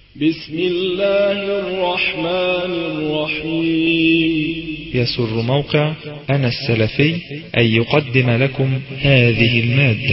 بسم الله الرحمن الرحيم يسر موقع أنا السلفي أن يقدم لكم هذه المادة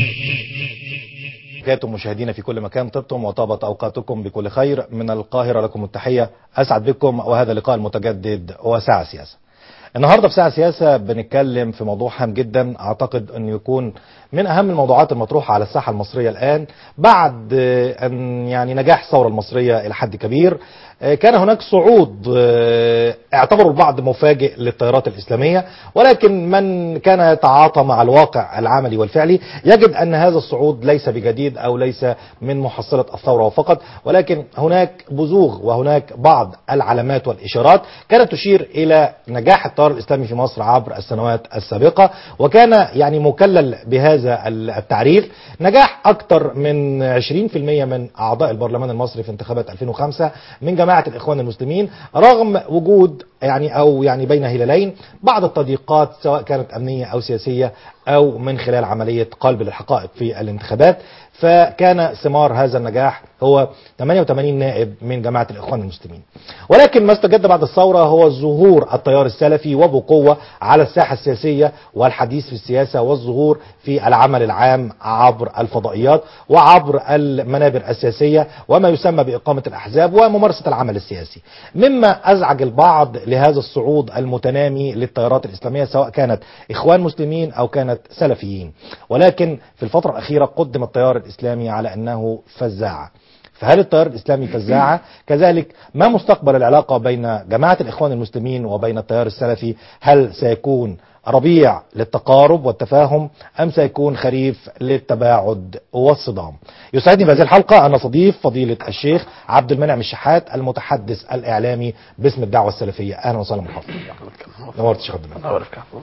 كاتم مشاهدينا في كل مكان طبتم وطابت أوقاتكم بكل خير من القاهرة لكم التحية أسعد بكم وهذا اللقاء المتجدد وساعة سياسة النهاردة في ساعة سياسة بنتكلم في موضوع هام جدا أعتقد أن يكون من أهم الموضوعات المطروحة على الساحة المصرية الآن بعد أن يعني نجاح الثورة المصرية إلى حد كبير كان هناك صعود اعتبروا البعض مفاجئ للتيارات الإسلامية ولكن من كان يتعاطى مع الواقع العملي والفعلي يجد أن هذا الصعود ليس بجديد أو ليس من محصلة الثورة فقط ولكن هناك بزوغ وهناك بعض العلامات والإشارات كانت تشير إلى نجاح التيار الإسلامي في مصر عبر السنوات السابقة وكان يعني مكلل بهذا التعريف نجاح أكثر من 20% من أعضاء البرلمان المصري في انتخابات 2005 من جماعة الإخوان المسلمين رغم وجود يعني أو يعني بين هلالين بعض التضييقات سواء كانت أمنية أو سياسية أو من خلال عملية قلب للحقائق في الانتخابات فكان ثمار هذا النجاح هو 88 نائب من جماعة الإخوان المسلمين ولكن ما استجد بعد الثورة هو ظهور التيار السلفي وبقوة على الساحة السياسية والحديث في السياسة والظهور في العمل العام عبر الفضائيات وعبر المنابر السياسية وما يسمى بإقامة الأحزاب وممارسة العمل السياسي مما أزعج البعض لهذا الصعود المتنامي للتيارات الإسلامية سواء كانت إخوان مسلمين أو كانت سلفيين ولكن في الفترة الأخيرة قدم التيار الإسلامي على أنه فزاعة فهل التيار الإسلامي فزاعة كذلك ما مستقبل العلاقة بين جماعة الإخوان المسلمين وبين التيار السلفي هل سيكون ربيع للتقارب والتفاهم أم سيكون خريف للتباعد والصدام يسعدني بهذه الحلقة أن أستضيف فضيلة الشيخ عبد المنعم الشحات المتحدث الإعلامي باسم الدعوة السلفية أهلا وسهلا محافظ نورت الشيخ عبد المنعم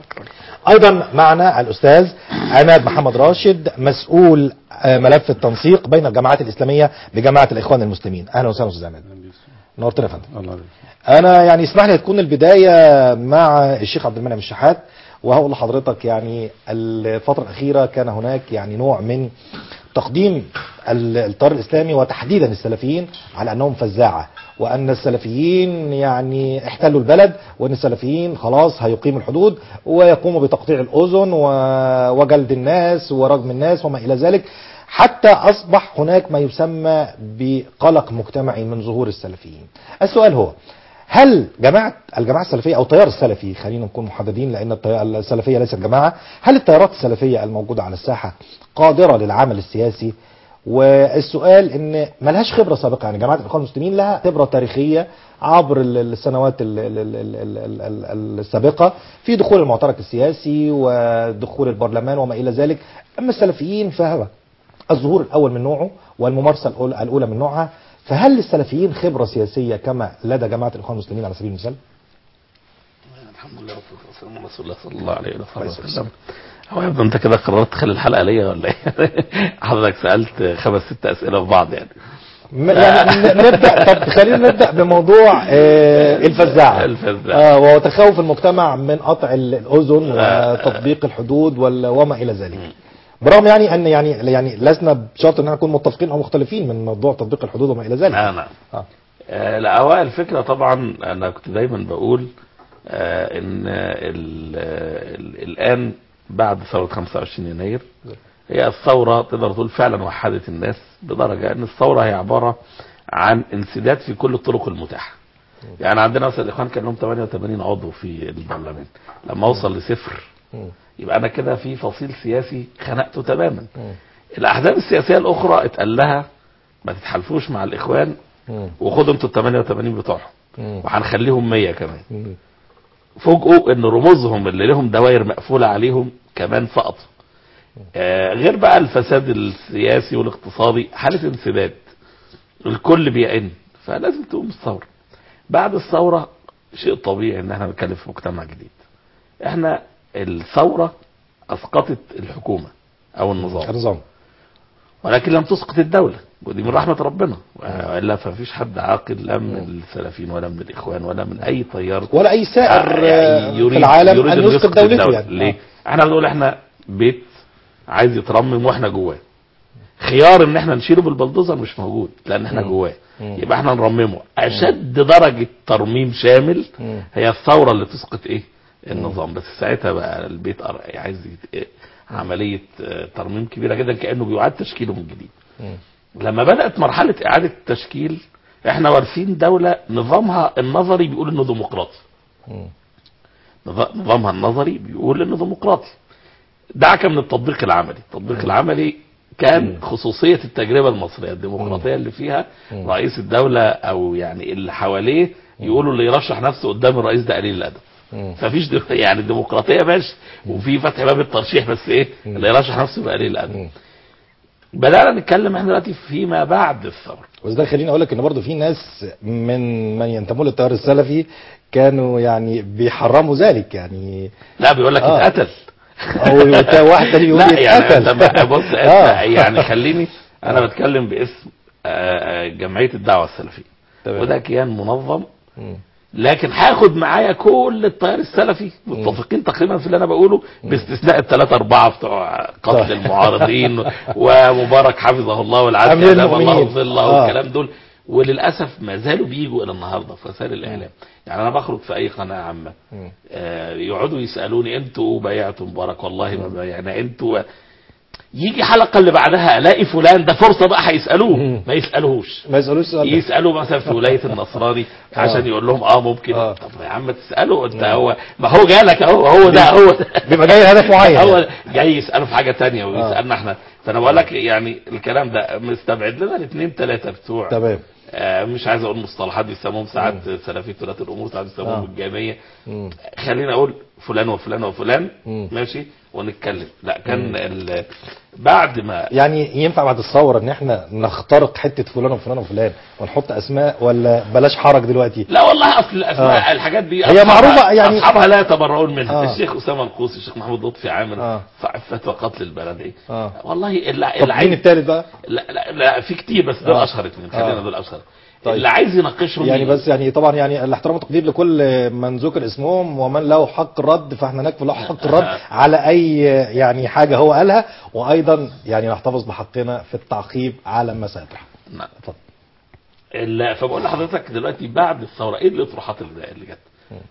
أيضا معنا الأستاذ عماد محمد راشد مسؤول ملف التنسيق بين الجماعات الإسلامية بجماعة الإخوان المسلمين أهلا وسهلا أستاذ عماد نورتنا يا فندم انا يعني اسمح لي تكون البدايه مع الشيخ عبد المنعم الشحات وهقول لحضرتك يعني الفتره الاخيره كان هناك يعني نوع من تقديم التيار الاسلامي وتحديدا السلفيين على انهم فزاعه وان السلفيين يعني احتلوا البلد وان السلفيين خلاص هيقيموا الحدود ويقوموا بتقطيع الاذن وجلد الناس ورجم الناس وما الى ذلك حتى أصبح هناك ما يسمى بقلق مجتمعي من ظهور السلفيين السؤال هو هل جماعة الجماعة السلفية أو التيار السلفي خلينا نكون محددين لأن السلفية ليست جماعة هل التيارات السلفية الموجودة على الساحة قادرة للعمل السياسي والسؤال ان ملهاش خبرة سابقة يعني جماعة الإخوان المسلمين لها خبرة تاريخية عبر السنوات السابقة في دخول المعترك السياسي ودخول البرلمان وما إلى ذلك أما السلفيين فهو الظهور الأول من نوعه والممارسة الأولى من نوعها فهل للسلفيين خبرة سياسية كما لدى جماعة الإخوان المسلمين على سبيل المثال؟ الحمد لله والصلاة والسلام على رسول الله صلى الله عليه وسلم هو يبدو انت كده قررت تخلي الحلقة ليا ولا ايه؟ حضرتك سألت خمس ست أسئلة في بعض يعني يعني نبدا طب خلينا نبدا بموضوع آه الفزاعه الفزاعة. آه وهو تخوف المجتمع من قطع الاذن وتطبيق الحدود وما الى ذلك برغم يعني ان يعني يعني لسنا بشرط ان نكون متفقين او مختلفين من موضوع تطبيق الحدود وما الى ذلك نعم نعم آه. آه لا هو الفكرة طبعا انا كنت دايما بقول آه ان ال ال الان بعد ثورة 25 يناير هي الثورة تقدر تقول فعلا وحدت الناس بدرجة ان الثورة هي عبارة عن انسداد في كل الطرق المتاحة يعني عندنا مثلا الاخوان كان لهم 88 عضو في البرلمان لما اوصل لصفر يبقى انا كده في فصيل سياسي خنقته تماما الاحزاب السياسيه الاخرى اتقال لها ما تتحالفوش مع الاخوان وخدوا انتوا ال 88 بتوعهم وهنخليهم 100 كمان فوجئوا ان رموزهم اللي لهم دوائر مقفوله عليهم كمان سقطوا آه غير بقى الفساد السياسي والاقتصادي حاله انسداد الكل بيئن فلازم تقوم الثوره بعد الثوره شيء طبيعي ان احنا بنتكلم في مجتمع جديد احنا الثورة أسقطت الحكومة أو النظام النظام ولكن لم تسقط الدولة ودي من رحمة ربنا وإلا فمفيش حد عاقل لا من السلفيين ولا من الإخوان ولا من أي تيار ولا أي سائر آه، يعني في العالم يريد أن إنه يسقط دولته الدولة. يعني ليه؟ احنا بنقول احنا بيت عايز يترمم واحنا جواه خيار ان احنا نشيله بالبلدوزر مش موجود لان احنا مم. جواه مم. يبقى احنا نرممه اشد درجه ترميم شامل مم. هي الثوره اللي تسقط ايه النظام بس ساعتها بقى البيت أر- عايز يت- إيه، عمليه آه، ترميم كبيره جدا كانه بيعاد تشكيله من جديد مم. لما بدات مرحله اعاده التشكيل احنا وارثين دوله نظامها النظري بيقول انه ديمقراطي مم. نظ- نظامها النظري بيقول انه ديمقراطي دعك من التطبيق العملي التطبيق العملي كان خصوصية التجربة المصرية الديمقراطية اللي فيها مم. رئيس الدولة او يعني اللي حواليه يقولوا اللي يرشح نفسه قدام الرئيس ده قليل الادب مم. ففيش دي يعني الديمقراطية ماشي وفي فتح باب الترشيح بس ايه اللي يرشح نفسه يبقى قليل الادب مم. بدأنا نتكلم احنا دلوقتي فيما بعد الثورة بس ده خليني اقول لك ان برضه في ناس من من ينتمون للتيار السلفي كانوا يعني بيحرموا ذلك يعني لا بيقول لك آه. اتقتل او يت- واحد تاني يقول لا يعني يتقتل انت بقى بص آه. يعني خليني انا بتكلم باسم آه، آه، جمعيه الدعوه السلفيه تمام. وده كيان منظم مم. لكن هاخد معايا كل التيار السلفي متفقين تقريبا في اللي انا بقوله باستثناء الثلاثه اربعه بتوع قتل طيب. المعارضين ومبارك حفظه الله أمير والعافيه ادام الله المؤمنين. في الله آه. والكلام دول وللاسف ما زالوا بيجوا الى النهارده في وسائل الاعلام يعني انا بخرج في اي قناه عامه مم. آه، يقعدوا يسالوني انتوا بايعتوا مبارك والله ما بايعنا انتوا يجي حلقه اللي بعدها الاقي فلان ده فرصه بقى هيسالوه مم. ما يسالوهوش ما يسالوش السؤال ده. يسالوا مثلا في ولايه النصراني عشان يقول لهم اه ممكن آه. طب يا عم تساله انت هو ما هو جالك اهو هو ده هو ده بيبقى جاي هدف معين هو يعني. جاي يساله في حاجه تانية ويسالنا احنا فانا بقول لك يعني الكلام ده مستبعد لنا الاثنين ثلاثه بتوع تمام آه مش عايز اقول مصطلحات بيسموهم ساعات سلفيه ولاة الامور ساعات بيسموهم آه. الجاميه مم. خلينا اقول فلان وفلان وفلان مم. ماشي ونتكلم لا كان ال- بعد ما يعني ينفع بعد الثوره ان احنا نخترق حته فلان وفلان وفلان ونحط اسماء ولا بلاش حرج دلوقتي لا والله اصل الاسماء آه. الحاجات دي هي أصحابها- معروفة يعني- اصحابها لا يتبرؤون منها آه. الشيخ اسامه القوسي الشيخ محمود لطفي عامر آه. صاحب فتوى قتل البلدي اه والله اللي, طب اللي مين عايز التالت بقى لا, لا, لا في كتير بس دول آه. اشهر اثنين خلينا آه. دول اشهر طيب. اللي عايز يناقشهم يعني ي- بس يعني طبعا يعني الاحترام والتقدير لكل من ذكر اسمهم ومن له حق الرد فاحنا نكفي له حق الرد على اي يعني حاجه هو قالها وايضا يعني نحتفظ بحقنا في التعقيب على ما سيطرح نعم. اتفضل ال- فبقول لحضرتك دلوقتي بعد الثوره ايه الاطروحات اللي اللي جت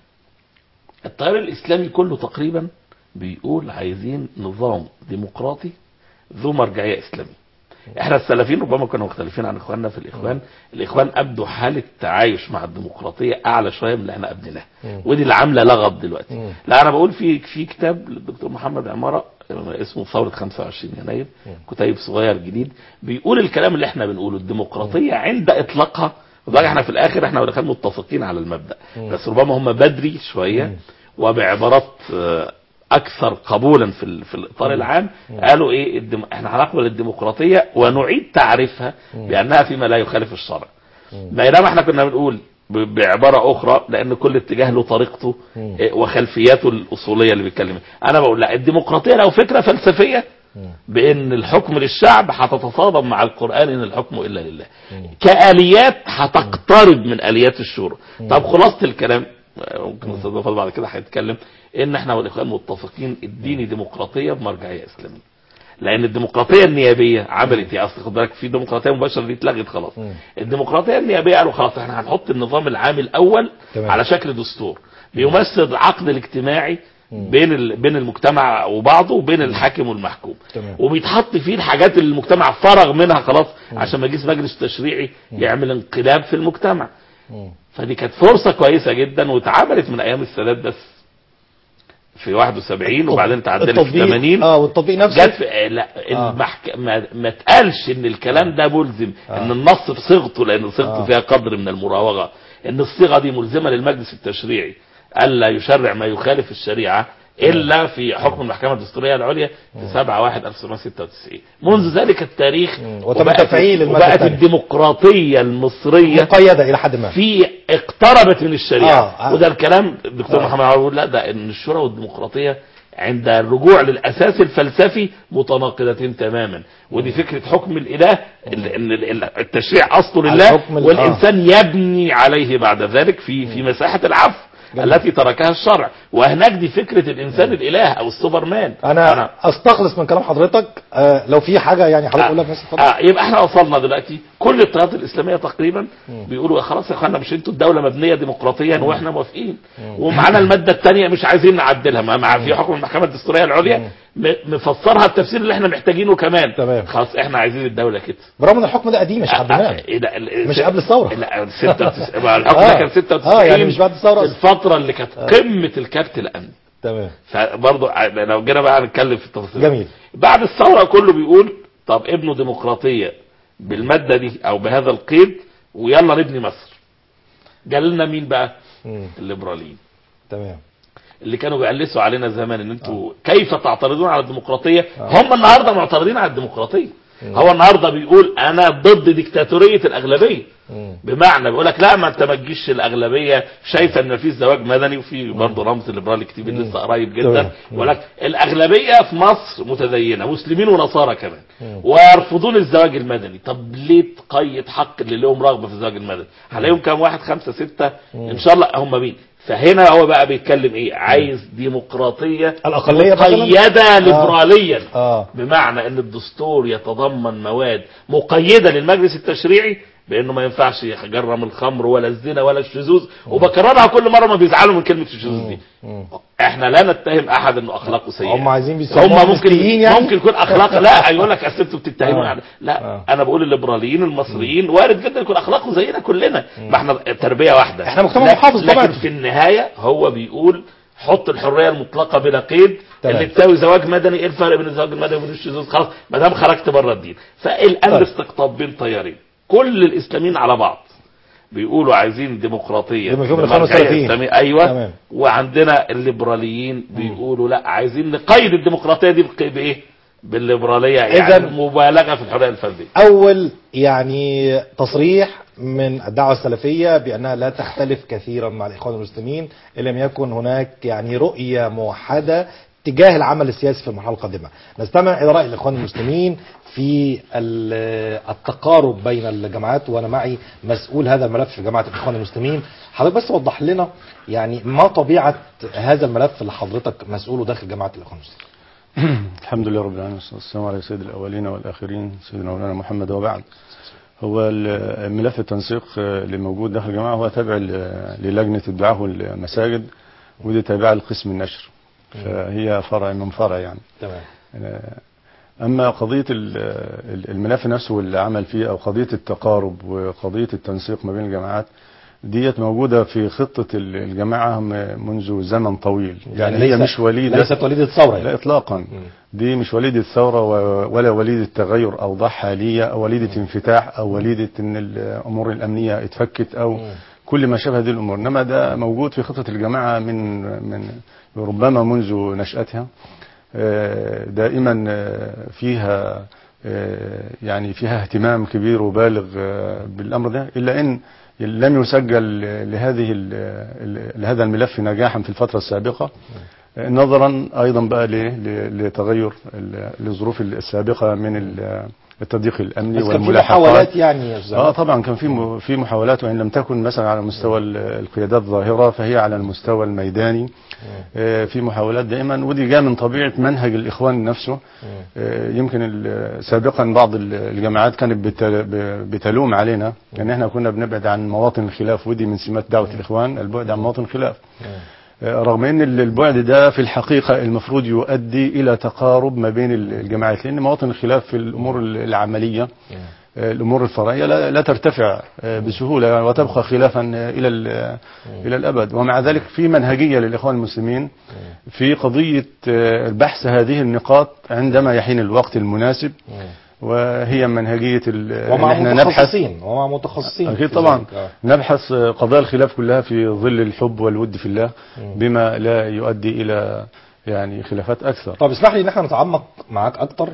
التيار الاسلامي كله تقريبا بيقول عايزين نظام ديمقراطي ذو مرجعيه اسلاميه احنا السلفيين ربما كنا مختلفين عن اخواننا في الاخوان الاخوان ابدوا حاله تعايش مع الديمقراطيه اعلى شويه من اللي احنا ابناه مم. ودي اللي عامله لغط دلوقتي مم. لا انا بقول في في كتاب للدكتور محمد عماره اسمه ثوره 25 يناير كتيب صغير جديد بيقول الكلام اللي احنا بنقوله الديمقراطيه عند اطلاقها وده احنا في الاخر احنا والاخوان متفقين على المبدا بس ربما هم بدري شويه وبعبارات آه، اكثر قبولا في ال- في الاطار العام قالوا ايه الدم... احنا هنقبل الديمقراطيه ونعيد تعريفها بانها فيما لا يخالف الشرع بينما احنا كنا بنقول ب- بعباره اخرى لان كل اتجاه له طريقته مم. إيه، وخلفياته الاصوليه اللي بيتكلم انا بقول لا الديمقراطيه لو فكره فلسفيه بان الحكم للشعب هتتصادم مع القران ان الحكم الا لله كاليات هتقترب من اليات الشورى طب خلاصه الكلام ممكن الاستاذ فاضل بعد كده هيتكلم ان احنا والاخوان متفقين اديني ديمقراطيه بمرجعيه اسلاميه لان الديمقراطيه النيابيه عملت ايه اصل خد بالك في ديمقراطيه مباشره دي اتلغت خلاص مم. الديمقراطيه النيابيه قالوا خلاص احنا هنحط النظام العام الاول تمام. على شكل دستور بيمثل العقد الاجتماعي بين ال- بين المجتمع وبعضه وبين الحاكم والمحكوم تمام. وبيتحط فيه الحاجات اللي المجتمع فرغ منها خلاص عشان ما يجيش مجلس تشريعي يعمل انقلاب في المجتمع مم. فدي كانت فرصه كويسه جدا واتعملت من ايام السادات بس في 71 وبعدين اتعدلت في التطبيق- 80 اه والتطبيق نفسه جت في لا آه. المحك... ما, ما اتقالش ان الكلام ده ملزم آه. ان النص في صيغته لان صيغته آه. فيها قدر من المراوغه ان الصيغه دي ملزمه للمجلس التشريعي الا يشرع ما يخالف الشريعه الا في حكم المحكمه الدستوريه العليا في 7 1 1996 منذ ذلك التاريخ مم. وتم وبقت- تفعيل المادة وبقت الثانية. الديمقراطيه المصريه مقيده الى حد ما في اقتربت من الشريعه آه، آه. وده الكلام الدكتور آه. محمد عمر بيقول لا ده ان الشورى والديمقراطيه عند الرجوع للاساس الفلسفي متناقضتين تماما ودي فكره حكم الاله ال- ان ال- ال- التشريع اصله لله الحكم ال- والانسان يبني عليه بعد ذلك في في مساحه العفو جميل. التي تركها الشرع وهناك دي فكره الانسان الاله او السوبرمان انا استخلص من كلام حضرتك آه لو في حاجه يعني حضرتك تقولها في نفس الفتره آه يبقى احنا وصلنا دلوقتي كل التيارات الاسلاميه تقريبا بيقولوا خلاص يا اخوانا مش انتوا الدوله مبنيه ديمقراطيا واحنا موافقين ومعانا الماده الثانيه مش عايزين نعدلها ما مع في حكم المحكمه الدستوريه العليا م- مفسرها التفسير اللي احنا محتاجينه كمان تمام. خلاص احنا عايزين الدوله كده برغم ان الحكم ده قديم مش عدناه إيه ده، ال- مش قبل الثورة. لا 96 ما الحكم ده آه. كان 96 آه، يعني مش بعد الثورة في أصلاً. الفتره اللي كانت قمه الكبت الامني تمام فبرضه ع- لو جينا بقى نتكلم في التفاصيل جميل. بعد الثوره كله بيقول طب ابنوا ديمقراطيه بالماده دي او بهذا القيد ويلا نبني مصر جالنا مين بقى مم. الليبراليين تمام اللي كانوا بيقلسوا علينا زمان ان انتوا كيف تعترضون على الديمقراطيه هم النهارده معترضين على الديمقراطيه هو النهارده بيقول انا ضد ديكتاتوريه الاغلبيه مم. بمعنى بيقول لك لا ما انت ما تجيش الاغلبيه شايفه ان في زواج مدني وفي برضه رمز ليبرالي كتير لسه قريب جدا تمام. بيقول لك الاغلبيه في مصر متدينه مسلمين ونصارى كمان ويرفضون الزواج المدني طب ليه تقيد حق اللي لهم رغبه في الزواج المدني هلاقيهم كام واحد خمسة ستة ان شاء الله هم مين فهنا هو بقى بيتكلم ايه عايز ديمقراطيه الأقلية مثلاً؟ مقيده ليبراليا اه بمعنى ان الدستور يتضمن مواد مقيده للمجلس التشريعي بانه ما ينفعش يجرم الخمر ولا الزنا ولا الشذوذ وبكررها كل مره ما بيزعلوا من كلمه الشذوذ دي مم. احنا لا نتهم احد انه اخلاقه سيئه هم عايزين بيسموهم هم ممكن مسيحيين يعني؟ ممكن يكون اخلاق لا يقول لك اصل انتوا بتتهموا آه. يعني لا آه. انا بقول الليبراليين المصريين وارد جدا يكون اخلاقه زينا كلنا ما احنا تربيه واحده إحنا مجتمع لكن- محافظ طبعاً. لكن في النهايه هو بيقول حط الحريه المطلقه بلا قيد تمام. اللي تساوي زواج مدني ايه الفرق بين الزواج المدني وبين الشذوذ خلاص ما دام خرجت بره الدين فالان طيب. استقطاب بين تيارين كل الاسلاميين على بعض بيقولوا عايزين ديمقراطيه بما فيهم الإخوان بمرجعية والسلفيين. إسلامية. ايوه تمام. وعندنا الليبراليين بيقولوا لا عايزين نقيد الديمقراطيه دي بق- بايه بالليبراليه يعني إذن- مبالغه في الحريه الفرديه اول يعني تصريح من الدعوه السلفيه بانها لا تختلف كثيرا مع الاخوان المسلمين ان لم يكن هناك يعني رؤيه موحده تجاه العمل السياسي في المرحله القادمه. نستمع الى راي الاخوان المسلمين في ال- التقارب بين الجماعات وانا معي مسؤول هذا الملف في جماعه الاخوان المسلمين. حضرتك بس وضح لنا يعني ما طبيعه هذا الملف اللي حضرتك مسؤوله داخل جماعه الاخوان المسلمين. الحمد لله رب العالمين والصلاة والسلام على سيد الأولين والآخرين سيدنا مولانا محمد وبعد هو ال- ملف التنسيق آه، اللي موجود داخل الجماعة هو تابع ل- للجنة الدعاء والمساجد ودي تابعة لقسم النشر فهي فرع من فرع يعني تمام. آه، أما قضية ال- ال- الملف نفسه واللي عمل فيه أو قضية التقارب وقضية التنسيق ما بين الجماعات ديت موجودة في خطة ال- الجماعة م- منذ زمن طويل يعني, هي ليس- مش وليدة ليست وليده ثوره لا يعني. اطلاقا دي مش وليده ثوره و- ولا وليده تغير اوضاع حاليه او وليده انفتاح او وليده ان الامور الامنيه اتفكت او كل ما شابه هذه الامور انما ده موجود في خطه الجماعه من من ربما منذ نشاتها آه، دائما آه، فيها آه، يعني فيها اهتمام كبير وبالغ آه، بالامر ده الا ان لم يسجل لهذه ال- ال- لهذا الملف نجاحا في الفتره السابقه نظرا ايضا بقى ل- ل- لتغير ال- الظروف السابقه من ال- التضييق الامني بس كان في والملاحقات محاولات يعني يا أستاذ اه طبعا كان في م- في محاولات وان لم تكن مثلا على مستوى ال- القيادات الظاهره فهي على المستوى الميداني آه، في محاولات دائما ودي جاء من طبيعه منهج الاخوان نفسه آه، يمكن ال- سابقا بعض ال- الجماعات كانت بت- ب- بتلوم علينا ان احنا كنا بنبعد عن مواطن الخلاف ودي من سمات دعوه الاخوان البعد عن مواطن الخلاف آه، رغم ان ال- البعد ده في الحقيقه المفروض يؤدي الى تقارب ما بين ال- الجماعات لان مواطن الخلاف في الامور ال- العمليه آه، الامور الفرعيه لا, لا ترتفع آه، بسهوله وتبقى خلافا آه، الى ال- الى الابد ومع ذلك في منهجيه للاخوان المسلمين في قضيه آه، بحث هذه النقاط عندما يحين الوقت المناسب وهي منهجيه ال- إن ومع احنا نبحث متخصصين ومع متخصصين أكيد في طبعا ذلك. آه. نبحث قضايا الخلاف كلها في ظل الحب والود في الله بما لا يؤدي إلى يعني خلافات أكثر طب اسمح لي ان احنا نتعمق معاك اكتر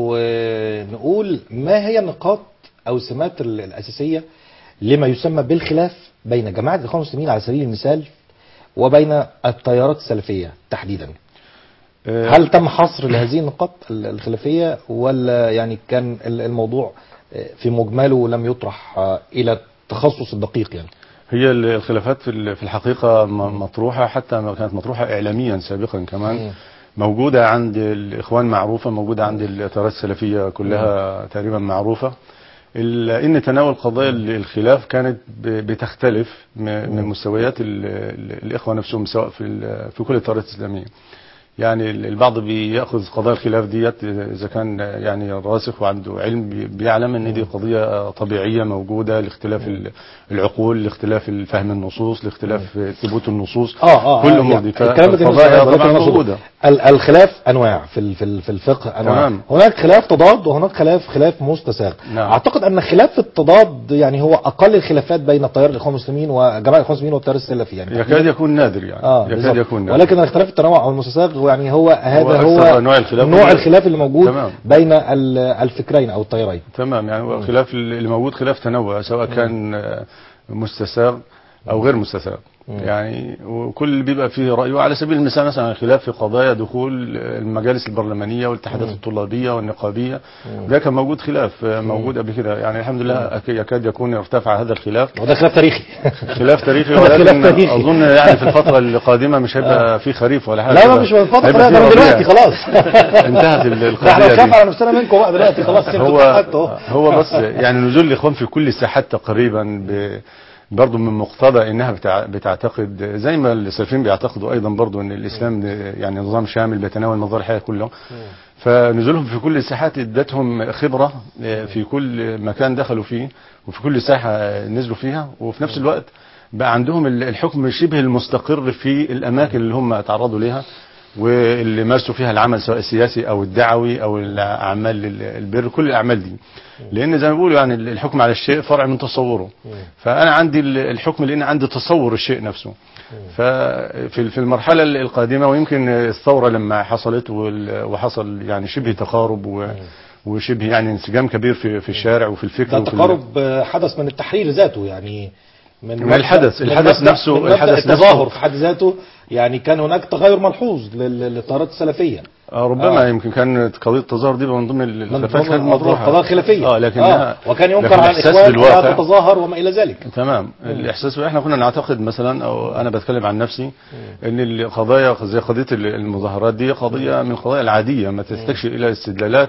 ونقول ما هي النقاط او السمات ال- الاساسيه لما يسمى بالخلاف بين جماعه الاخوان المسلمين على سبيل المثال وبين التيارات السلفيه تحديدا آه، هل تم حصر لهذه النقاط ال- الخلافيه ولا يعني كان ال- الموضوع آه، في مجمله لم يطرح آه، الى التخصص الدقيق يعني هي ال- الخلافات في ال- في الحقيقة م- مطروحة حتى ما كانت مطروحة إعلاميا سابقا كمان موجودة عند الإخوان معروفة موجودة عند التيارات السلفية كلها تقريبا معروفة إلا إن تناول قضايا ال- الخلاف كانت ب- بتختلف م- من مستويات ال- ال- الإخوة نفسهم سواء في ال- في كل التيارات الإسلامية يعني ال- البعض بياخذ قضايا الخلاف ديت اذا كان يعني راسخ وعنده علم بي- بيعلم ان دي قضيه طبيعيه موجوده لاختلاف ال- العقول لاختلاف فهم النصوص لاختلاف ثبوت النصوص اه اه كل آه، الامور يعني دي الكلام ده فالقضايا بالنسبة- طبعا ولكن أقصد موجوده ال- الخلاف انواع في ال- في ال- في الفقه انواع تمام. هناك خلاف تضاد وهناك خلاف خلاف مستساغ نعم. اعتقد ان خلاف التضاد يعني هو اقل الخلافات بين التيار الاخوان المسلمين وجماعه الاخوان المسلمين والتيار السلفي يعني يكاد يكون نادر يعني اه يكاد بالظبط. يكون نادر ولكن الاختلاف التنوع او المستساغ هو يعني هو هذا هو, أكثر أنواع الخلاف نوع هو- الخلاف اللي موجود تمام. بين ال- الفكرين او التيارين تمام يعني هو خلاف اللي موجود خلاف تنوع سواء كان آه، مستساغ او غير مستساغ يعني وكل بيبقى فيه رأيه على سبيل المثال مثلا خلاف في قضايا دخول المجالس البرلمانية والاتحادات الطلابية والنقابية ده كان موجود خلاف آه، موجود قبل كده يعني الحمد لله أك- يكاد يكون ارتفع هذا الخلاف وده خلاف تاريخي خلاف تاريخي هذا خلاف ولكن تاريخي. اظن يعني في الفترة القادمة مش هيبقى في خريف ولا حاجة لا ما هيبقى- مش من فتره هيبقى ده في من دلوقتي ربيع. خلاص انتهت ال- ده احنا القضية نخاف دي على نفسنا منكم بقى دلوقتي خلاص انتوا هو اتفقتوا. هو بس يعني نزول الاخوان في كل الساحات تقريبا ب برضه من مقتضى انها بتع- بتعتقد زي ما السلفيين بيعتقدوا ايضا برضه ان الاسلام ده يعني نظام شامل بيتناول مظاهر الحياه كله فنزولهم في كل الساحات ادتهم خبره في كل مكان دخلوا فيه وفي كل ساحه نزلوا فيها وفي نفس الوقت بقى عندهم ال- الحكم شبه المستقر في الاماكن اللي هم تعرضوا ليها واللي مارسوا فيها العمل سواء السياسي او الدعوي او الاعمال ال- البر كل الاعمال دي لان زي ما بيقولوا يعني الحكم على الشيء فرع من تصوره فانا عندي ال- الحكم لان عندي تصور الشيء نفسه ففي في المرحله ال- القادمه ويمكن الثوره لما حصلت وال- وحصل يعني شبه تقارب و- وشبه يعني انسجام كبير في في الشارع وفي الفكر ده وفي ال- تقارب آه، حدث من التحرير ذاته يعني من, من الحدث. من الحدث مبدأ- نفسه- من مبدأ الحدث نفسه. التظاهر في حد ذاته يعني كان هناك تغير ملحوظ لل- للتيارات السلفيه آه ربما آه. يمكن كانت قضيه التظاهر دي من ضمن ال- الخلافات ضمن كانت مطروحه القضايا الخلافيه اه لكنها وكان ينكر لكن على الإحساس الاخوان بالواقع- لا تتظاهر وما الى ذلك تمام الاحساس احنا كنا نعتقد مثلا او انا بتكلم عن نفسي ان القضايا زي قضيه المظاهرات دي قضيه من القضايا العاديه ما تستكشف الى استدلالات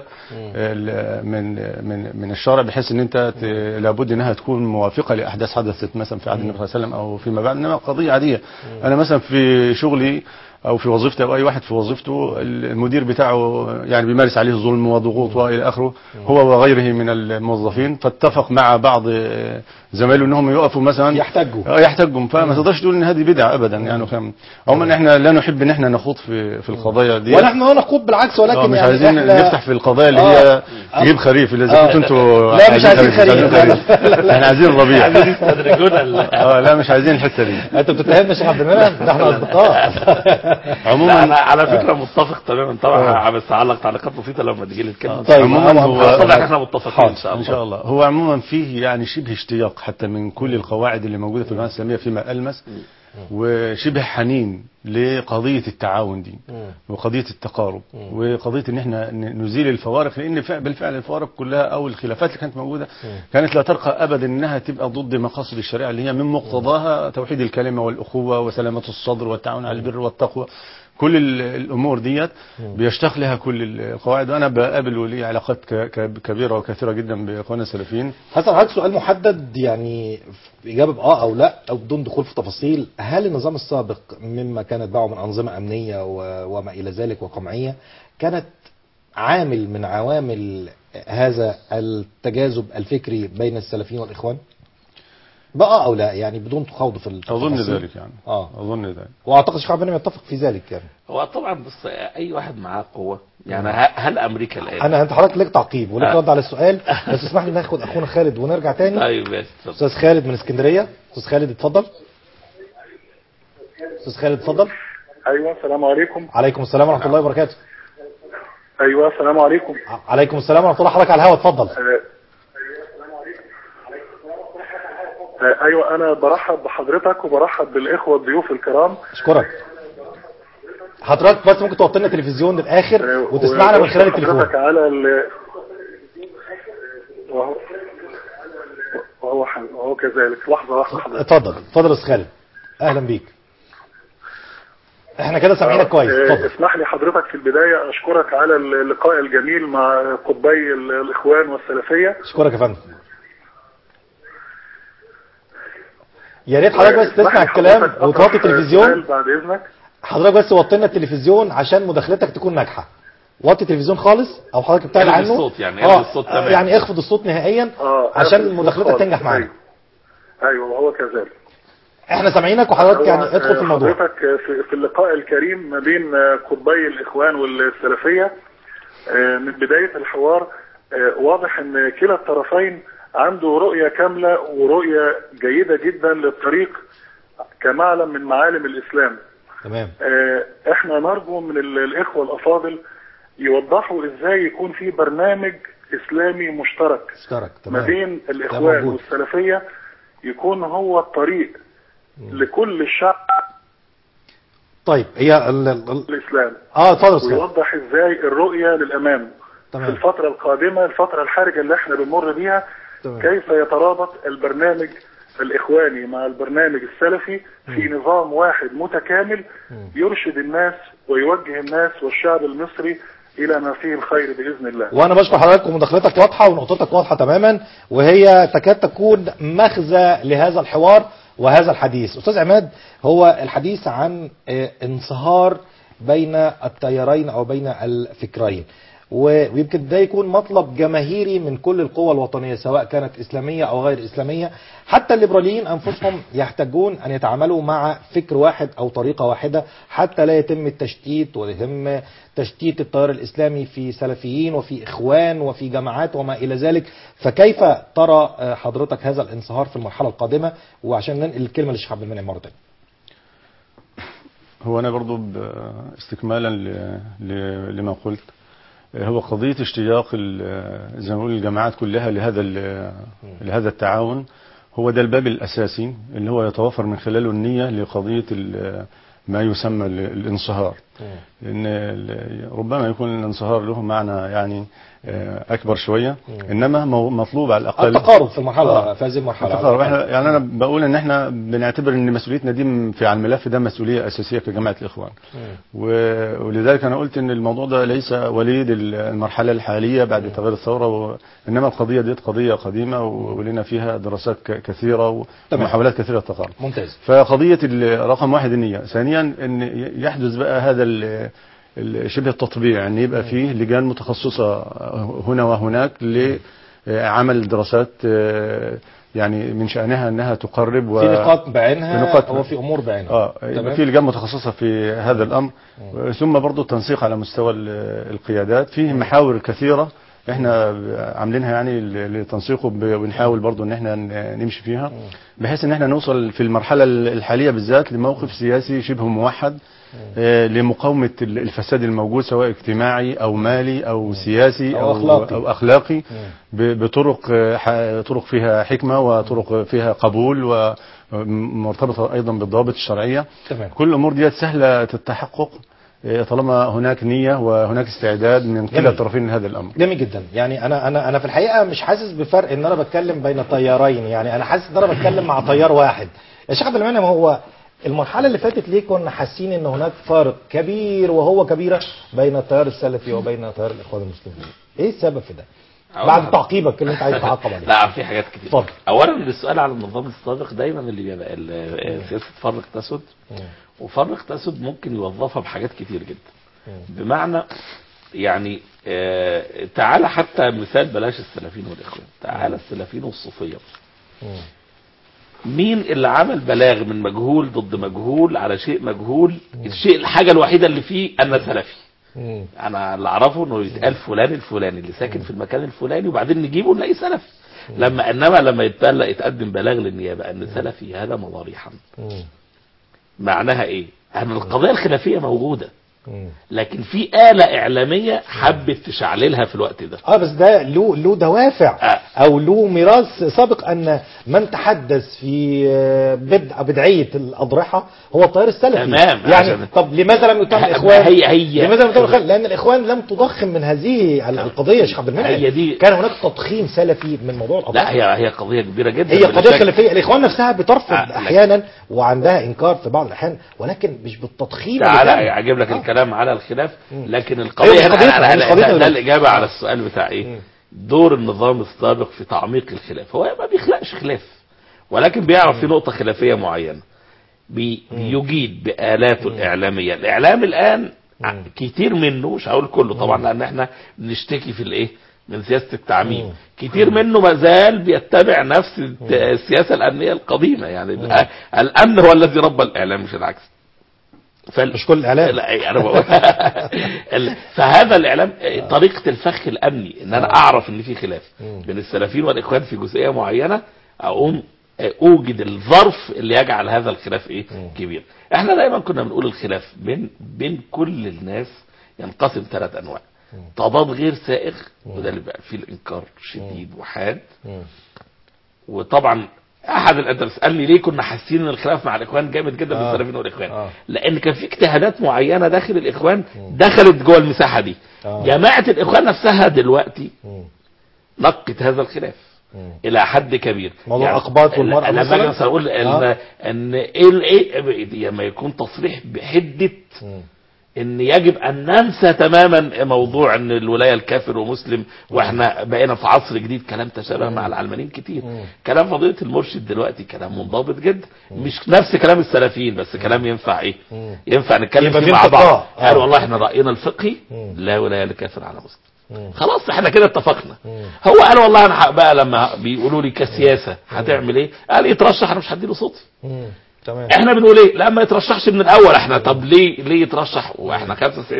ال- من من من الشرع بحيث ان انت ت- لابد انها تكون موافقه لاحداث حدثت مثلا في عهد النبي صلى الله عليه وسلم او فيما بعد انما قضيه عاديه انا مثلا في شغلي او في وظيفتي او اي واحد في وظيفته المدير بتاعه يعني بيمارس عليه ظلم وضغوط والى اخره هو وغيره من الموظفين فاتفق مع بعض زمايله انهم يقفوا مثلا يحتجوا. اه يحتجوا فما تقدرش تقول ان هذه بدعه ابدا يعني فاهم عموما احنا لا نحب ان احنا نخوض في في القضايا دي ونحن لا نخوض بالعكس ولكن اه مش يعني عايزين احنا نفتح في القضايا اللي آه. هي تجيب خريف اللي اذا آه. كنتوا انتوا لا، مش عايزين خريف. لا، لا، لا، لا. احنا عايزين الربيع يستدرجونا ال- اه لا مش عايزين الحته دي انت بتتهمنا يا شيخ عبد المنعم ده احنا اصدقاء لا عموما انا على فكره متفق تماما طبعا بس هعلق تعليقات بسيطه لما تجي لي الكلمه طيب عموما هو- هو- اعتقد احنا متفقين ان شاء ان الله شاء الله هو عموما فيه يعني شبه اشتياق حتى من كل القواعد اللي موجوده في الجماعه الاسلاميه فيما المس وشبه حنين لقضيه التعاون دي وقضيه التقارب وقضيه ان احنا ن- نزيل الفوارق لان فع- بالفعل الفوارق كلها او الخلافات اللي كانت موجوده كانت لا ترقى ابدا انها تبقى ضد مقاصد الشريعه اللي هي من مقتضاها توحيد الكلمه والاخوه وسلامه الصدر والتعاون على البر والتقوى كل ال- الامور ديت بيشتاق لها كل القواعد وانا بقابل ولي علاقات ك- ك- كبيره وكثيره جدا باخواننا السلفيين هسأل حضرتك سؤال محدد يعني في إجابة بآه أو لا أو بدون دخول في تفاصيل هل النظام السابق مما كان يتبعه من أنظمة أمنية و- وما إلى ذلك وقمعية كانت عامل من عوامل هذا التجاذب الفكري بين السلفيين والإخوان؟ بآه أو لا يعني بدون خوض في التفاصيل اظن ذلك يعني آه اظن ذلك وأعتقد الشيخ عبد المنعم يتفق في ذلك يعني هو طبعا بس اي واحد معاه قوه يعني ه- هل امريكا الان أنا أنت حضرتك لك تعقيب ولك آه. رد على السؤال بس اسمح لي ناخد أخونا خالد ونرجع تاني طيب ماشي اتفضل. استاذ خالد من اسكندريه استاذ خالد اتفضل استاذ خالد اتفضل ايوه السلام عليكم عليكم السلام ورحمه الله وبركاته ايوه السلام عليكم ع- عليكم السلام ورحمه الله حضرتك على الهواء اتفضل آه، آه، ايوه انا برحب بحضرتك وبرحب بالاخوه الضيوف الكرام اشكرك حضرتك بس ممكن توطي لنا التلفزيون للاخر آه، وتسمعنا من خلال وبشكر التليفون حضرتك على ال... وهو وهو ح- وهو كذلك لحظة واحدة حضرتك اتفضل اتفضل يا استاذ خالد اهلا بيك احنا كده سامعينك كويس آه، اتفضل اسمح لي حضرتك في البداية أشكرك على اللقاء الجميل مع قطبي ال- الإخوان والسلفية اشكرك يا فندم يا ريت حضرتك بس اسمح لي تسمع الكلام حضرتك وتوطي أطرح سؤال التلفزيون بعد إذنك حضرتك بس وطي لنا التلفزيون عشان مداخلتك تكون ناجحه وطي التلفزيون خالص او حضرتك بتابع الغي عنه الصوت يعني، اه الغي الصوت تمام. يعني اخفض الصوت نهائيا آه، عشان أخذ مداخلتك خالص. تنجح معانا أيوه أيوه وهو كذلك احنا سامعينك وحضرتك هو، يعني ادخل في آه، الموضوع حضرتك في, في اللقاء الكريم ما بين آه، قطبي الإخوان والسلفية آه، من بداية الحوار آه، واضح ان كلا الطرفين عنده رؤية كاملة ورؤية جيدة جدا للطريق كمعلم من معالم الإسلام تمام آه، احنا نرجو من ال- الإخوة الأفاضل يوضحوا ازاي يكون في برنامج إسلامي مشترك اشترك ما تمام بين ده الإخوان موجود. والسلفية يكون هو الطريق لكل الشعب طيب هي ال... ال... الإسلام اه اتفضل يا استاذ ويوضح ازاي الرؤية للأمام في تمام الفترة القادمة الفترة الحرجة اللي احنا بنمر بيها تمام. كيف يترابط البرنامج الإخواني مع البرنامج السلفي في نظام واحد متكامل يرشد الناس ويوجه الناس والشعب المصري إلى ما فيه الخير بإذن الله وانا بشكر حضرتك ومداخلتك واضحه ونقطتك واضحه تماما وهي تكاد تكون مخزى لهذا الحوار وهذا الحديث استاذ عماد هو الحديث عن آه، انصهار بين التيارين او بين الفكرين و- ويمكن ده يكون مطلب جماهيري من كل القوى الوطنية سواء كانت إسلامية أو غير إسلامية حتى الليبراليين أنفسهم يحتاجون أن يتعاملوا مع فكر واحد أو طريقة واحدة حتى لا يتم التشتيت ويتم تشتيت التيار الإسلامي في سلفيين وفي إخوان وفي جماعات وما إلى ذلك فكيف ترى آه، حضرتك هذا الانصهار في المرحلة القادمة وعشان ننقل الكلمة للشيخ عبد المنعم مرة تانية هو أنا برضو ب- استكمالا ل- ل- لما قلت هو قضية اشتياق ال- زي ما نقول الجماعات كلها لهذا ال- لهذا التعاون هو ده الباب الأساسي اللي هو يتوفر من خلاله النية لقضية ال- ما يسمى ال- الانصهار ان ال- ربما يكون الانصهار له معنى يعني آه، اكبر شويه انما مو- مطلوب على الاقل التقارب في المرحلة آه. في هذه المرحلة التقارب احنا يعني انا بقول ان احنا بنعتبر ان مسؤوليتنا دي م- في على الملف ده مسؤوليه اساسيه كجماعه الاخوان و- ولذلك انا قلت ان الموضوع ده ليس وليد ال- المرحله الحاليه بعد تغيير الثوره و... انما القضيه دي قضيه قديمه و- ولنا فيها دراسات ك- كثيره و- تمام. ومحاولات كثيره للتقارب ممتاز فقضية ال- رقم واحد النية ثانيا ان ي- يحدث بقى هذا ال- ال- شبه التطبيع ان يبقى فيه لجان متخصصة هنا وهناك لعمل دراسات آه، يعني من شأنها انها تقرب و... في نقاط بعينها في نقاط- وفي امور بعينها اه تمام. يبقى في لجان متخصصة في هذا الامر ثم برضو التنسيق على مستوى ال- القيادات فيه محاور كثيرة احنا عاملينها يعني ل- لتنسيقه ب- وبنحاول برضو ان احنا ن- نمشي فيها بحيث ان احنا نوصل في المرحلة ال- الحالية بالذات لموقف سياسي شبه موحد آه، لمقاومة ال- الفساد الموجود سواء اجتماعي او مالي او سياسي أو او أخلاقي. أو أخلاقي ب- بطرق آه، ح- طرق فيها حكمة وطرق فيها قبول ومرتبطة أيضا بالضوابط الشرعية تمام كل الأمور دي سهلة التحقق آه، طالما هناك نية وهناك استعداد من كلا جميل. الطرفين لهذا الأمر جميل جدا يعني انا انا انا في الحقيقه مش حاسس بفرق ان انا بتكلم بين تيارين يعني انا حاسس ان انا بتكلم مع تيار واحد يا شيخ عبد المنعم هو المرحله اللي فاتت ليه كنا حاسين ان هناك فارق كبير وهو كبيره بين التيار السلفي وبين تيار الاخوان المسلمين ايه السبب في ده أقول بعد لك. تعقيبك اللي انت عايز تعقب عليه لا في حاجات كتير اتفضل. اولا السؤال على النظام السابق دايما اللي بيبقى ال- سياسه فرق تسد وفرق تسد ممكن يوظفها بحاجات كتير جدا بمعنى يعني آه تعالى حتى مثال بلاش السلفيين والاخوان تعالى السلفيين والصوفيه مين اللي عمل بلاغ من مجهول ضد مجهول على شيء مجهول الشيء الحاجه الوحيده اللي فيه انا سلفي مم. انا اللي اعرفه انه يتقال فلان الفلاني اللي ساكن في المكان الفلاني وبعدين نجيبه نلاقيه سلفي لما انما لما يتبلغ يتقدم بلاغ للنيابه ان سلفي هذا مضاريحا مم. معناها ايه؟ ان القضيه الخلافيه موجوده مم. لكن في آلة إعلامية حبت تشعللها في الوقت ده اه بس ده له له دوافع آه. او له ميراث سابق ان من تحدث في آه، بدع بدعيه الاضرحه هو التيار السلفي تمام، يعني عشان- طب لماذا لم يتهم ما الاخوان هي- هي- لماذا لم يتهم الاخوان لان الاخوان لم تضخم من هذه ال- القضيه يا شيخ عبد المنعم هي دي- كان هناك تضخيم سلفي من موضوع لا الاضرحه هي هي قضية كبيرة جدا هي بلا قضيه شك. سلفيه الاخوان نفسها بترفض آه، لكن- احيانا وعندها انكار في بعض الاحيان ولكن مش بالتضخيم اللي تعالى كان. اجيب لك آه. الكلام على الخلاف لكن هي القضيه مش هنا قضيتنا، أنا- هي مش أنا- قضيتنا ده, ده دلوقتي. الاجابه على آه. السؤال بتاع ايه دور النظام السابق في تعميق الخلاف هو ما بيخلقش خلاف ولكن بيعرف في نقطه خلافيه معينه بي بيجيد بالاته الاعلاميه الاعلام الان ع- كتير منه مش هقول كله طبعا لان احنا بنشتكي في الايه من سياسه التعميم كتير منه ما زال بيتبع نفس الت- السياسه الامنيه القديمه يعني الأ- الامن هو الذي ربى الاعلام مش العكس فال... مش كل الاعلام لا انا بقول ال- فهذا الاعلام طريقه الفخ الامني ان انا اعرف ان في خلاف بين السلفيين والاخوان في جزئيه معينه اقوم اوجد الظرف اللي يجعل هذا الخلاف ايه كبير احنا دايما كنا بنقول الخلاف بين بين كل الناس ينقسم ثلاث انواع تضاد غير سائغ وده اللي بقى فيه الانكار شديد وحاد وطبعا احد انت بتسالني ليه كنا حاسين ان الخلاف مع الاخوان جامد جدا بين آه. السلفيين والاخوان آه. لان كان في اجتهادات معينه داخل الاخوان دخلت جوه المساحه دي آه. جماعه الاخوان نفسها دلوقتي مم. نقت هذا الخلاف مم. الى حد كبير موضوع الأقباط والمرأة لما مثلاً؟ اجي مثلا اقول ان آه. ان ايه ايه لما يكون تصريح بحده مم. ان يجب ان ننسى تماما موضوع ان الولايه الكافر ومسلم واحنا بقينا في عصر جديد كلام تشابه مع العلمانيين كتير كلام فضيله المرشد دلوقتي كلام منضبط جدا مش نفس كلام السلفيين بس كلام ينفع ايه ينفع نتكلم يبقى فيه في مع بعض انتقاء. آه. قال والله احنا راينا الفقهي مم. لا ولايه لكافر على مسلم مم. خلاص احنا كده اتفقنا مم. هو قال والله انا ح- بقى لما بيقولوا لي كسياسه هتعمل ايه قال يترشح انا مش هديله صوتي مم. تمام احنا بنقول ايه لا ما يترشحش من الاول احنا طب ليه ليه يترشح واحنا 95%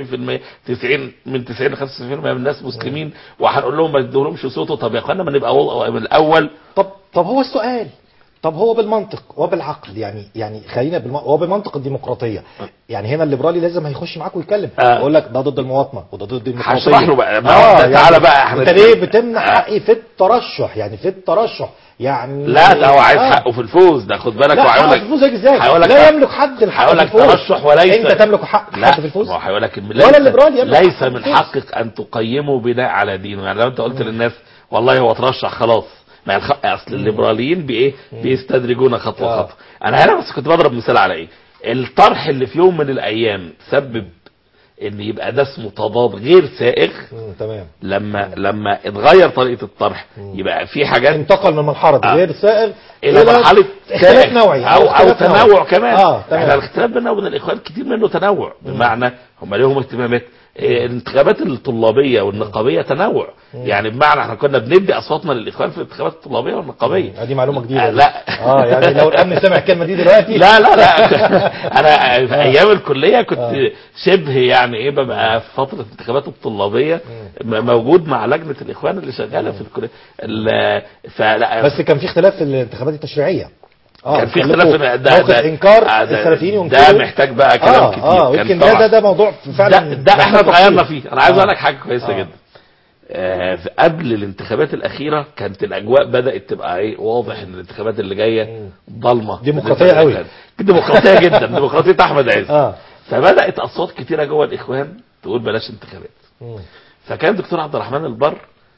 90 من 90 ل 95% من الناس مسلمين وهنقول لهم ما تدولهمش صوته طب يا اخوانا ما نبقى و- من الاول طب طب هو السؤال طب هو بالمنطق وبالعقل يعني يعني خلينا بالم... هو بمنطق الديمقراطيه يعني هنا الليبرالي لازم هيخش معاك ويتكلم آه. يقول لك ده ضد المواطنه وده ضد الديمقراطيه هشرح له بقى. ما هو ده تعالى بقى احنا انت نسمع. ليه بتمنع آه. حقي في الترشح يعني في الترشح يعني لا ده هو عايز آه. حقه في الفوز ده خد بالك لا هو حقه هيقول في لك الفوز هيجي ازاي هيقول لك لا حق- يملك حد الحق هيقول في لك الفوز ترشح وليس انت تملك حق لا حد في الفوز ما هو هيقول لك ولا الليبرالي يملك ليس حق من الفوز. حقك ان تقيمه بناء على دينه يعني لو انت قلت للناس والله هو ترشح خلاص ما الخ... اصل الليبراليين بايه بيستدرجونا خطوه آه. خطوه انا هنا بس كنت بضرب مثال على ايه الطرح اللي في يوم من الايام سبب ان يبقى ده اسمه تضاد غير سائغ مم، تمام لما لما اتغير طريقه الطرح يبقى في حاجات انتقل من مرحله آه. غير سائغ الى مرحله اختلاف سائغ. نوعي او او اختلاف نوعي. تنوع كمان اه تمام احنا الاختلاف بيننا وبين الاخوان كتير منه تنوع بمعنى هم ليهم اهتمامات إيه، الانتخابات الطلابيه والنقابيه تنوع يعني بمعنى احنا كنا بندي اصواتنا للاخوان في الانتخابات الطلابيه والنقابيه آه، دي معلومه جديده آه، لا اه يعني لو الامن سمع الكلمه دي دلوقتي لا لا لا انا في ايام الكليه كنت شبه يعني ايه ببقى في فتره الانتخابات الطلابيه م- موجود مع لجنه الاخوان اللي شغاله في الكليه ال- فلا بس كان في اختلاف في الانتخابات التشريعيه اه كان في كان اختلاف لكم في- ده موقف ده انكار آه، ده- السلفيين ده ينكروا محتاج بقى كلام اه كتير اه كان يمكن ده طبعاً. ده ده موضوع فعلا ده, ده احنا محتاج اتغيرنا تفصيل. فيه انا عايز آه. اقول لك حاجه كويسه آه. جدا آه في- قبل الانتخابات الاخيره كانت الاجواء بدات تبقى ايه واضح ان الانتخابات اللي جايه ضلمه ديمقراطية قوي. ديمقراطيه جدا ديمقراطيه احمد عز اه فبدات اصوات كتيره جوه الاخوان تقول بلاش انتخابات مم. فكان الدكتور عبد الرحمن البر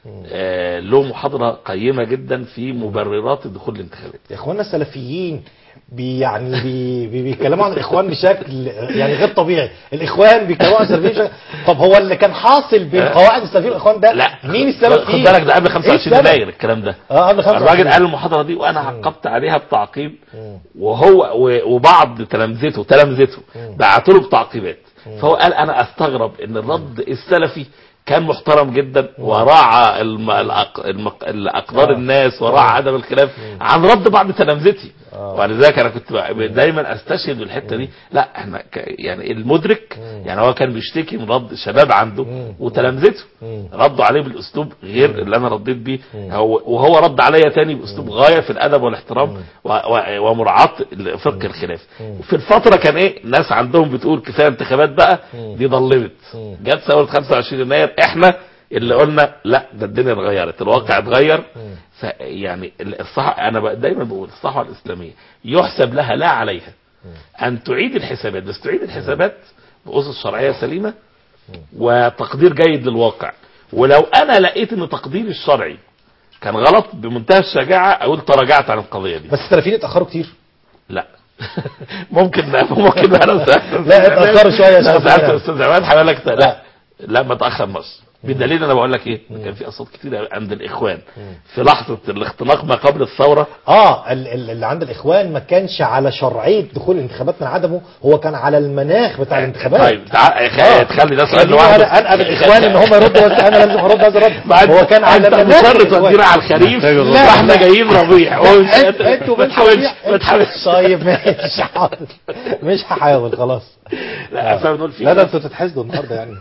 آه له محاضره قيمه جدا في مبررات دخول الانتخابات يا اخواننا السلفيين بي يعني بي بي بيتكلموا عن الاخوان بشكل يعني غير طبيعي الاخوان بيتكلموا عن السلفيين بشكل طب هو اللي كان حاصل بين آه. قواعد السلفيين والاخوان ده لا مين السبب خد فيه بالك ده قبل إيه 25 السبب؟ يناير الكلام ده اه قبل 25 الراجل قال المحاضره دي وانا عقبت عليها بتعقيب وهو و- وبعض تلامذته تلامذته بعتوا له بتعقيبات فهو قال انا استغرب ان الرد السلفي كان محترم جدا وراعى الم... الأق... المق... الاقدار آه. الناس وراعى عدم الخلاف عن رد بعض تلامذتي آه. ولذلك انا كنت بقى- دايما استشهد بالحته دي لا احنا ك... يعني المدرك يعني هو كان بيشتكي من رد شباب عنده مم. وتلامذته مم. ردوا عليه بالاسلوب غير اللي انا رديت بيه هو وهو رد عليا تاني باسلوب غايه في الادب والاحترام و... و... ومراعاه فقه الخلاف وفي الفتره كان ايه ناس عندهم بتقول كفايه انتخابات بقى دي ضلمت جت ثوره 25 يناير احنا اللي قلنا لا ده الدنيا اتغيرت الواقع اتغير ف يعني الصح انا بقى دايما بقول الصحوه الاسلاميه يحسب لها لا عليها ان تعيد الحسابات بس تعيد الحسابات باسس شرعيه سليمه وتقدير جيد للواقع ولو انا لقيت ان تقديري الشرعي كان غلط بمنتهى الشجاعه اقول تراجعت عن القضيه دي بس السلفيين اتاخروا كتير لا ممكن ممكن انا سألت لا، اتأخروا شوية يا لا شيخ سالت فلان. استاذ عماد هيقول لك لا لا ما تاخرناش بالدليل انا بقول لك ايه إن كان في اصوات كتير عند الاخوان في لحظه الاختناق ما قبل الثوره اه ال- ال- اللي عند الاخوان ما كانش على شرعيه دخول الانتخابات من عدمه هو كان على المناخ بتاع الانتخابات طيب تعال آه. تخلي ده سؤال خليني لوحده انا انقل الاخوان ان هم يردوا بس انا لازم ارد هذا الرد بعد هو كان على انت مناخ مصر الإخوان. تودينا على الخريف محتاج الرد. واحنا لا. جايين ربيع ومش- أنت- انتوا ما مش تحاولش ربيع. ما تحاولش طيب ماشي حاضر مش هحاول خلاص لا فبنقول في لا ده خلاف- انتوا تتحسدوا النهارده يعني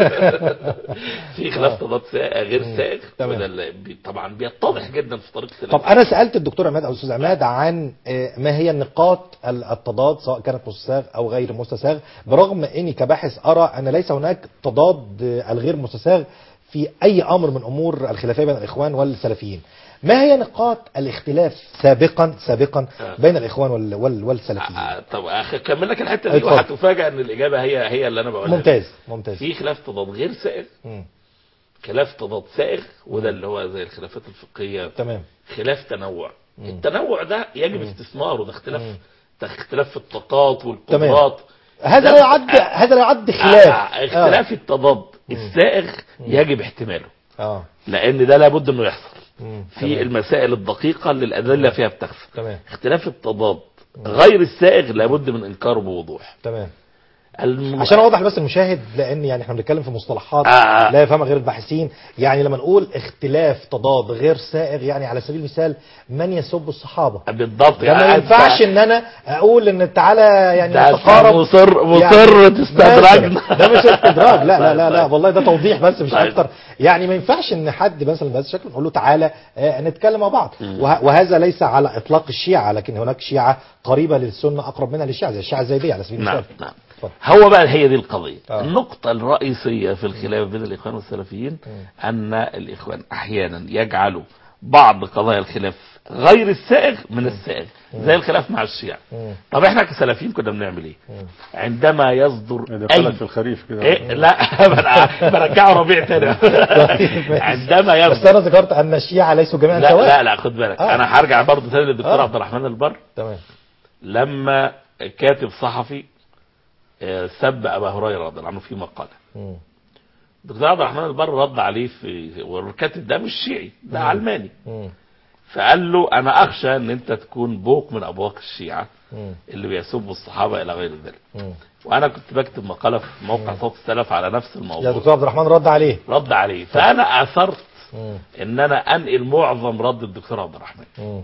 في خلاف تضاد سائغ غير سائغ تمام. وده اللي بي- طبعا بيتضح جدا في طريقه طب انا سالت الدكتور عماد او الاستاذ عماد عن آه، ما هي نقاط ال- التضاد سواء كانت مستساغ او غير مستساغ برغم اني كباحث ارى ان ليس هناك تضاد آه، الغير مستساغ في اي امر من امور الخلافيه بين الاخوان والسلفيين ما هي نقاط الاختلاف سابقا سابقا آه. بين الاخوان وال وال والسلفيين آه، طب أخ- اكمل لك الحته دي اتفضل. وهتفاجئ ان الاجابه هي هي اللي انا بقولها ممتاز ممتاز في خلاف تضاد غير سائغ مم. خلاف تضاد سائغ وده اللي هو زي الخلافات الفقهيه تمام خلاف تنوع التنوع ده يجب استثماره ده اختلاف ده اختلاف في الطاقات والقدرات هذا ده- لا يعد هذا لا يعد آه، خلاف آه، اختلاف التضاد السائغ يجب احتماله اه لان ده لابد انه يحصل مم. في تمام. المسائل الدقيقه اللي الادله فيها بتخفى تمام اختلاف التضاد غير السائغ لابد من انكاره بوضوح تمام الم... عشان اوضح بس المشاهد لان يعني احنا بنتكلم في مصطلحات آه. لا يفهمها غير الباحثين يعني لما نقول اختلاف تضاد غير سائغ يعني على سبيل المثال من يسب الصحابه بالضبط ده ما يعني ينفعش ان انا اقول ان تعالى يعني ده أنت نتقارب مصر مصر يعني تستدرجنا مثلا. ده مش استدراج لا لا لا لا والله ده توضيح بس مش طيب. اكتر يعني ما ينفعش ان حد مثلا بهذا الشكل نقول له تعالى آه، نتكلم مع بعض وه- وهذا ليس على اطلاق الشيعه لكن هناك شيعه قريبه للسنه اقرب منها للشيعه زي الشيعه الزيديه على سبيل نعم المثال نعم اتفضل. هو بقى هي دي القضية آه. النقطة الرئيسية في الخلاف بين الإخوان والسلفيين أن الإخوان أحيانا يجعلوا بعض قضايا الخلاف غير السائغ من السائغ زي الخلاف مع الشيعة مم. طب احنا كسلفيين كنا بنعمل ايه عندما يصدر دخلك أي في الخريف كده إيه لا برجع- برجعه ربيع تاني ماشي. عندما بس يصدر انا ذكرت ان الشيعه ليسوا جميعا لا سواء لا لا خد بالك آه. انا هرجع برضه تاني للدكتور آه. عبد الرحمن البر تمام لما كاتب صحفي آه، سب ابا هريره رضي الله عنه في مقاله مم. الدكتور عبد الرحمن البر رد عليه في والكاتب ده مش شيعي ده علماني مم. فقال له انا اخشى ان انت تكون بوق من ابواق الشيعه مم. اللي بيسبوا الصحابه الى غير ذلك مم. وانا كنت بكتب مقاله في موقع صوت السلف على نفس يا الموضوع دكتور عبد الرحمن رد عليه رد عليه فانا اثرت مم. ان انا انقل معظم رد الدكتور عبد الرحمن مم.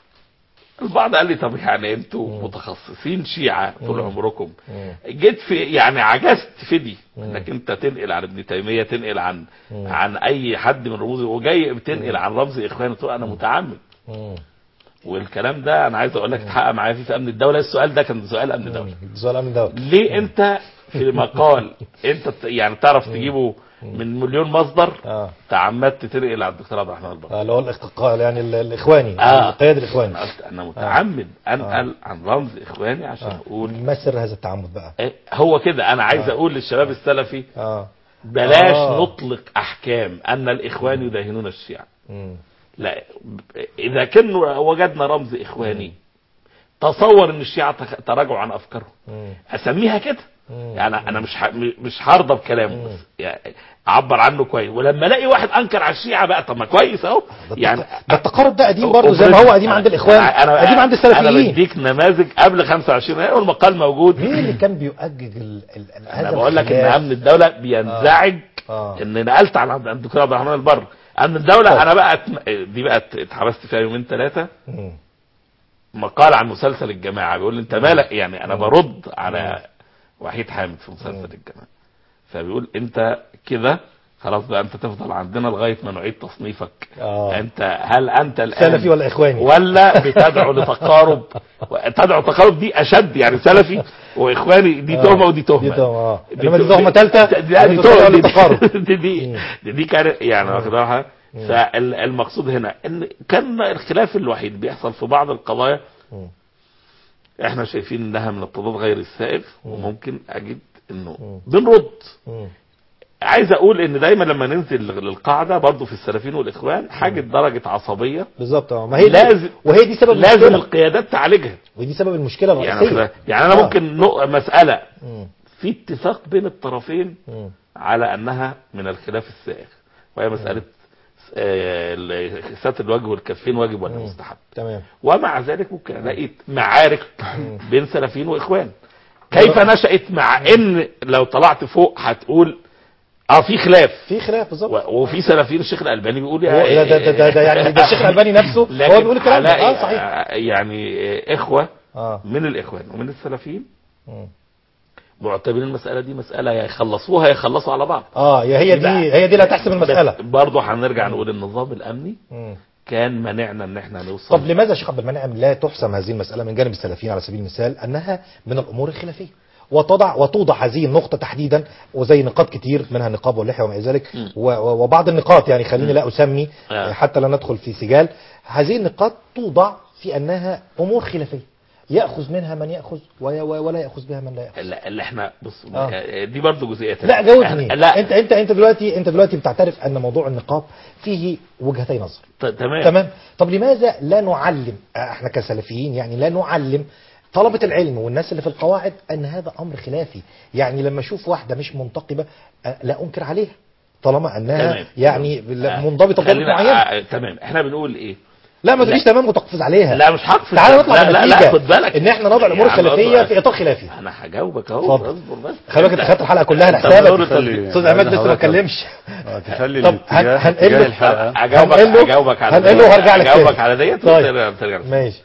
البعض قال لي طب يعني انتوا متخصصين شيعة طول عمركم مم. جيت في يعني عجزت في دي انك انت تنقل عن ابن تيمية تنقل عن عن اي حد من رموز وجاي بتنقل عن رمز اخوان تقول انا متعمد مم. والكلام ده انا عايز اقول لك اتحقق معايا فيه في امن الدوله السؤال ده كان سؤال امن دوله سؤال امن دولي ليه انت في مقال انت ت- يعني تعرف تجيبه من مليون مصدر اه تعمدت تنقل على الدكتور عبد الرحمن البر آه، اللي هو الاختقال يعني ال- الاخواني آه. القيادي الاخواني انا قلت انا متعمد انقل عن رمز اخواني عشان اقول ما سر هذا التعمد بقى إيه، هو كده انا عايز اقول للشباب السلفي اه بلاش آه. نطلق احكام ان الاخوان يداهنون الشيعة مم. لا اذا كنا وجدنا رمز اخواني تصور ان الشيعة تخ- تراجعوا عن افكارهم مم. اسميها كده مم. يعني انا مش ح... مش هرضى بكلامه بس يعني اعبر عنه كويس ولما الاقي واحد انكر على الشيعه بقى طب ما كويس اهو ده يعني التق- ده التقارب ده قديم برضه زي ما هو قديم عند الاخوان قديم عند انا السلفيين بديك نماذج قبل 25 يناير والمقال موجود مين اللي كان بيؤجج ال... ال... ال... انا هذا بقول لك ان الخلاف؟ امن الدوله بينزعج آه. ان نقلت على عند الدكتور عبد الرحمن البر امن الدوله طيب. انا بقى اتم- دي بقى اتحبست فيها يومين ثلاثه مم. مقال عن مسلسل الجماعه بيقول لي انت مالك يعني انا برد على وحيد حامد في مسلسل الجماعه فبيقول انت كده خلاص بقى انت تفضل عندنا لغايه ما نعيد تصنيفك آه. انت هل انت الان سلفي ولا اخواني ولا بتدعو لتقارب تدعو تقارب دي اشد يعني سلفي واخواني دي آه. تهمه ودي تهمه دي تهمة، آه. إنما دي تهمة تالتة، دي, دي, أنت تهمه تدعو دي, لتقارب. دي, دي, دي, دي كان يعني واخد بالك فالمقصود هنا ان كان الخلاف الوحيد بيحصل في بعض القضايا مم. احنا شايفين انها من التضاد غير السائغ وممكن اجد انه مم. بنرد مم. عايز اقول ان دايما لما ننزل للقاعده برضو في السلفيين والاخوان حاجه درجه عصبيه بالظبط اه ما هي لازم- دي وهي دي سبب لازم المشكله القيادات تعالجها ودي سبب المشكله يعني الرئيسيه كده- يعني انا آه. ممكن نق- مساله مم. في اتفاق بين الطرفين مم. على انها من الخلاف السائغ وهي مساله آه، ال- ستر الوجه والكفين واجب ولا مم. مستحب تمام ومع ذلك ممكن الاقي معارك بين سلفيين واخوان كيف نشأت مع ان لو طلعت فوق هتقول اه في خلاف في خلاف بالظبط و- وفي سلفيين الشيخ الالباني بيقول هو- ده, ده, ده, ده يعني ده الشيخ الالباني نفسه هو لكن بيقول الكلام ده هلاقي اه صحيح آه، يعني آه، اخوه اه من الاخوان ومن السلفيين مم. معتبرين المساله دي مساله يا يخلصوها يا يخلصوا على بعض اه يا هي دي يبقى- هي دي اللي هتحسم المساله برضه هنرجع نقول النظام الامني مم. كان منعنا ان احنا نوصل طب لماذا يا شيخ عبد المنعم لا تحسم هذه المسألة من جانب السلفيين على سبيل المثال أنها من الأمور الخلافية وتضع وتوضع هذه النقطة تحديدا وزي نقاط كتير منها النقاب واللحية وما إلى ذلك مم. و- و- وبعض النقاط يعني خليني لا أسمي آه. حتى لا ندخل في سجال هذه النقاط توضع في أنها أمور خلافية يأخذ منها من يأخذ وي- وي- ولا يأخذ بها من لا يأخذ اللي اللي احنا بص آه. آه، دي برضه جزئيه لا تانية. جاوبني إحنا- لا انت انت انت دلوقتي انت دلوقتي بتعترف ان موضوع النقاب فيه وجهتي نظر ت- تمام تمام طب لماذا لا نعلم آه، احنا كسلفيين يعني لا نعلم طلبة العلم والناس اللي في القواعد ان هذا امر خلافي يعني لما اشوف واحدة مش منتقبة آه، لا انكر عليها طالما انها تمام. يعني آه، منضبطة بضابط خلينا- معين آه، تمام احنا بنقول ايه لا ما تقوليش تمام وتقفز عليها لا مش هقفز تعال نطلع لا, لا, لا بنتيجة خد بالك ان احنا نضع الامور يا عم الخلافية اصبر. في اطار خلافي انا هجاوبك اهو اتفضل. اصبر بس خلي بالك انت خدت الحلقة كلها أنت لحسابك بتقول خلي- استاذ عماد لسه ما حضرتك- اتكلمش آه، تخلي طب هن- الاتجاه هنقل اتجاه له- الحلقة اجاوبك هنقله- اجاوبك على هنقله ديت. وهرجع لك اجاوبك تاني. على ديت طيب. وترجع- ترجع ماشي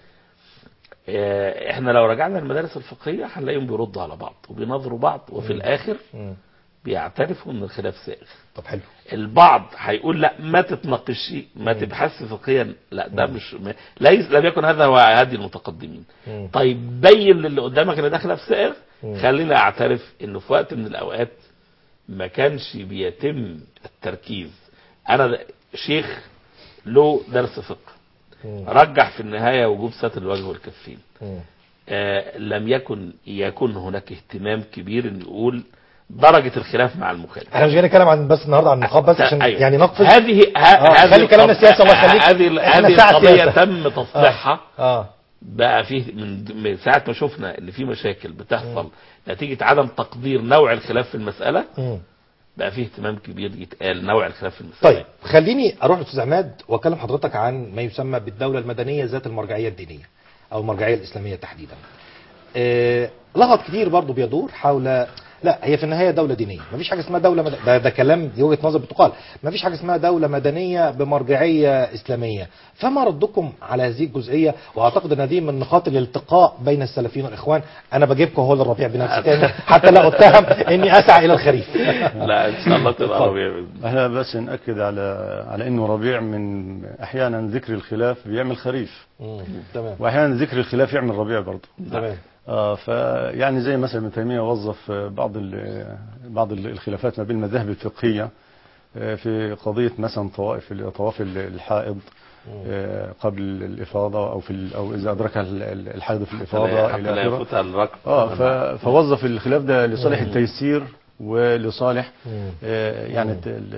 آه، احنا لو رجعنا المدارس الفقهيه هنلاقيهم بيردوا على بعض وبيناظروا بعض وفي الاخر مم. بيعترفوا ان الخلاف سائغ طب حلو البعض هيقول لا ما تتناقشش ما تبحثش فقهيا لا ده مش م- ليس لم يكن هذا هو هدي المتقدمين مم. طيب بين للي قدامك ان ده خلاف سائغ مم. خلينا اعترف انه في وقت من الاوقات ما كانش بيتم التركيز انا د- شيخ له درس فقه مم. رجح في النهايه وجوب ستر الوجه والكفين مم. آه لم يكن يكن هناك اهتمام كبير ان يقول درجه الخلاف مع المخالف احنا مش جاي نتكلم عن بس النهارده عن النقاب بس عشان أيوة. يعني نقفز هذه ه- آه، هذه خلي كلامنا القض- سياسة، الله يخليك. هذه إحنا هذه ساعة القضيه سياسة. تم تصليحها اه بقى فيه من من ساعه ما شفنا ان في مشاكل بتحصل نتيجه عدم تقدير نوع الخلاف في المساله مم. بقى فيه اهتمام كبير يتقال نوع الخلاف في المساله طيب خليني اروح لاستاذ عماد واكلم حضرتك عن ما يسمى بالدوله المدنيه ذات المرجعيه الدينيه او المرجعيه الاسلاميه تحديدا. آه لغط كتير برضو بيدور حول لا هي في النهايه دوله دينيه مفيش حاجه اسمها دوله مد... ده, ده كلام دي وجهه نظر بتقال مفيش حاجه اسمها دوله مدنيه بمرجعيه اسلاميه فما ردكم على هذه الجزئيه واعتقد ان هذه من نقاط الالتقاء بين السلفيين والاخوان انا بجيبكم هو للربيع بنفسي تاني حتى لا اتهم اني اسعى الى الخريف لا ان شاء الله تبقى اتفضل. ربيع بإذن الله. احنا بس نأكد على على انه ربيع من احيانا ذكر الخلاف بيعمل خريف مم. تمام واحيانا ذكر الخلاف يعمل ربيع برضه تمام اه فيعني زي مثلا ابن تيميه وظف آه، بعض ال- بعض ال- الخلافات ما بين المذاهب الفقهيه آه، في قضيه مثلا طوائف طواف ال- الحائض آه، قبل الافاضه او في ال- او اذا ادركها ال- ال- الحائض في الافاضه حتى الى لا اخره يفوتها الركب اه ف- فوظف الخلاف ده لصالح التيسير ولصالح مم. آه، يعني الت- ال-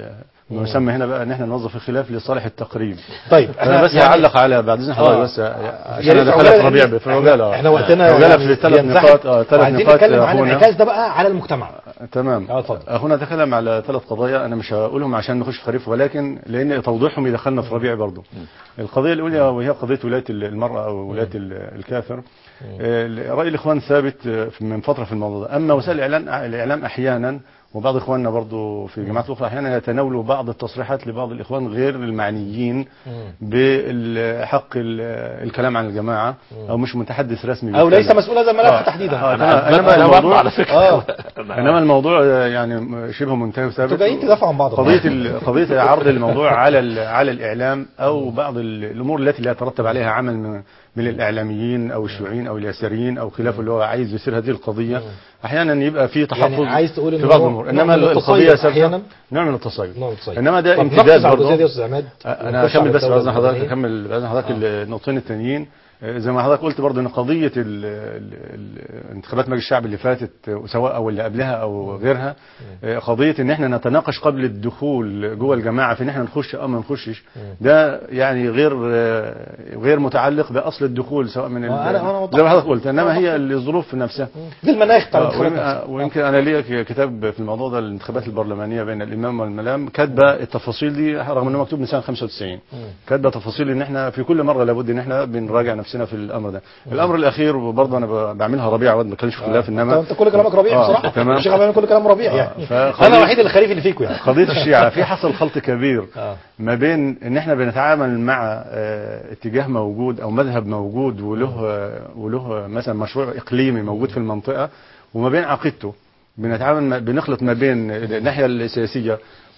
ما يسمى هنا بقى ان احنا نوظف الخلاف لصالح التقريب طيب انا بس يعني- هعلق على بعد اذن حضرتك آه. بس يا عشان ريت انا عقبال دخلت ربيع إن- في عجاله احنا وقتنا عجاله يعني في ثلاث بينزحم. نقاط اه ثلاث وعايزين نقاط نتكلم عن اخونا الانعكاس ده بقى على المجتمع تمام اه اتفضل اخونا تكلم على ثلاث قضايا انا مش هقولهم عشان نخش في خريف ولكن لان توضيحهم يدخلنا في ربيع برضه القضيه الاولى وهي قضيه ولايه المراه او ولايه ال- الكافر آه، راي الاخوان ثابت آه، من فتره في الموضوع ده اما وسائل الاعلام الاعلام احيانا وبعض اخواننا برضه في جماعات اخرى احيانا يتناولوا بعض التصريحات لبعض الاخوان غير المعنيين بحق ال- الكلام عن الجماعه او مش متحدث رسمي او ليس بيتكلم. مسؤول هذا الملف آه. تحديدا آه، انا إنما اثبت الموضوع- برضه على فكره آه. انما الموضوع آه، يعني شبه منتهي وثابت انتوا جايين تدافعوا عن بعض قضيه ال- قضيه عرض الموضوع على ال- على الاعلام او بعض ال- الامور التي لا يترتب عليها عمل من من الاعلاميين او الشيوعيين او اليساريين او خلافه اللي هو عايز يثير هذه القضيه احيانا يبقى في تحفظ يعني عايز تقول إن في بعض هو الامور نوع انما من القضيه التصيد ثابته أحياناً. نوع من التصيد نوع من التصيد. انما ده طب امتداد نقص على الجزئيه دي يا برضه استاذ عماد انا ونخش على هكمل بس الدولة باذن حضرتك المدنية. اكمل باذن حضرتك النقطتين التانيين آه، زي ما حضرتك قلت برضه ان قضيه ال- ال- ال- انتخابات مجلس الشعب اللي فاتت آه، سواء او اللي قبلها او غيرها آه، قضيه ان احنا نتناقش قبل الدخول جوه الجماعه في ان احنا نخش او ما نخشش ده يعني غير آه، غير متعلق باصل الدخول سواء من ال- ما أنا- أنا وضحت. زي ما حضرتك قلت انما هي الظروف نفسها دي المناخ بتاع آه، الانتخابات ويم- نفسها. آه، ويمكن انا ليا كتاب في الموضوع ده الانتخابات البرلمانيه بين الامام والملام كاتبه التفاصيل دي رغم انه مكتوب من سنه 95 كاتبه تفاصيل ان احنا في كل مره لابد ان احنا بنراجع نفسنا في الامر ده الامر الاخير وبرضه انا ب- بعملها ربيع واد ما كانش في خلاف طب انما انت كل كلامك ربيع آه، بصراحه تمام. الشيخ عبد كل كلام ربيع آه، يعني فقضية- انا الوحيد الخريف اللي فيكم يعني قضيه الشيعه في حصل خلط كبير آه. ما بين ان احنا بنتعامل مع آه، اتجاه موجود او مذهب موجود وله آه، وله مثلا مشروع اقليمي موجود في المنطقه وما بين عقيدته بنتعامل ما- بنخلط ما بين الناحيه السياسيه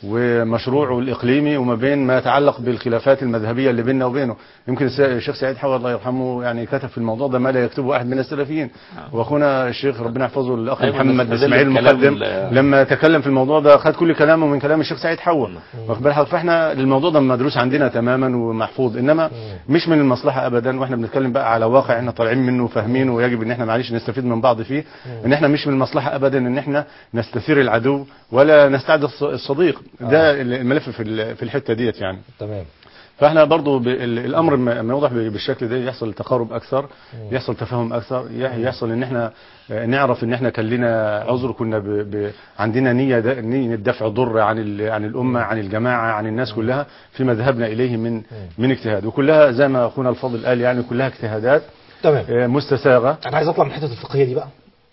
ومشروعه الاقليمي وما بين ما يتعلق بالخلافات المذهبيه اللي بيننا وبينه يمكن الس- الشيخ سعيد حوا الله يرحمه يعني كتب في الموضوع ده ما لا يكتبه احد من السلفيين واخونا الشيخ ربنا يحفظه الاخ أيوة، محمد بس اسماعيل الكلام المقدم ال- لما تكلم في الموضوع ده خد كل كلامه من كلام الشيخ سعيد حوا واخد بالك فاحنا الموضوع ده مدروس عندنا تماما ومحفوظ انما مش من المصلحه ابدا واحنا بنتكلم بقى على واقع احنا طالعين منه وفاهمينه ويجب ان احنا معلش نستفيد من بعض فيه ان احنا مش من المصلحه ابدا ان احنا نستثير العدو ولا نستعد الص- الصديق ده الملف في ال- في الحته ديت يعني تمام فاحنا برضو ب- ال- الامر ما ما يوضح ب- بالشكل ده يحصل تقارب اكثر يحصل تفاهم اكثر يح- يحصل ان احنا آه، نعرف ان احنا كان لنا عذر كنا ب... ب... عندنا نيه د... نيه دفع ضر عن ال... عن الامه عن الجماعه عن الناس كلها فيما ذهبنا اليه من من اجتهاد وكلها زي ما اخونا الفاضل قال يعني كلها اجتهادات تمام آه، مستساغه انا عايز اطلع من حته الفقهيه دي بقى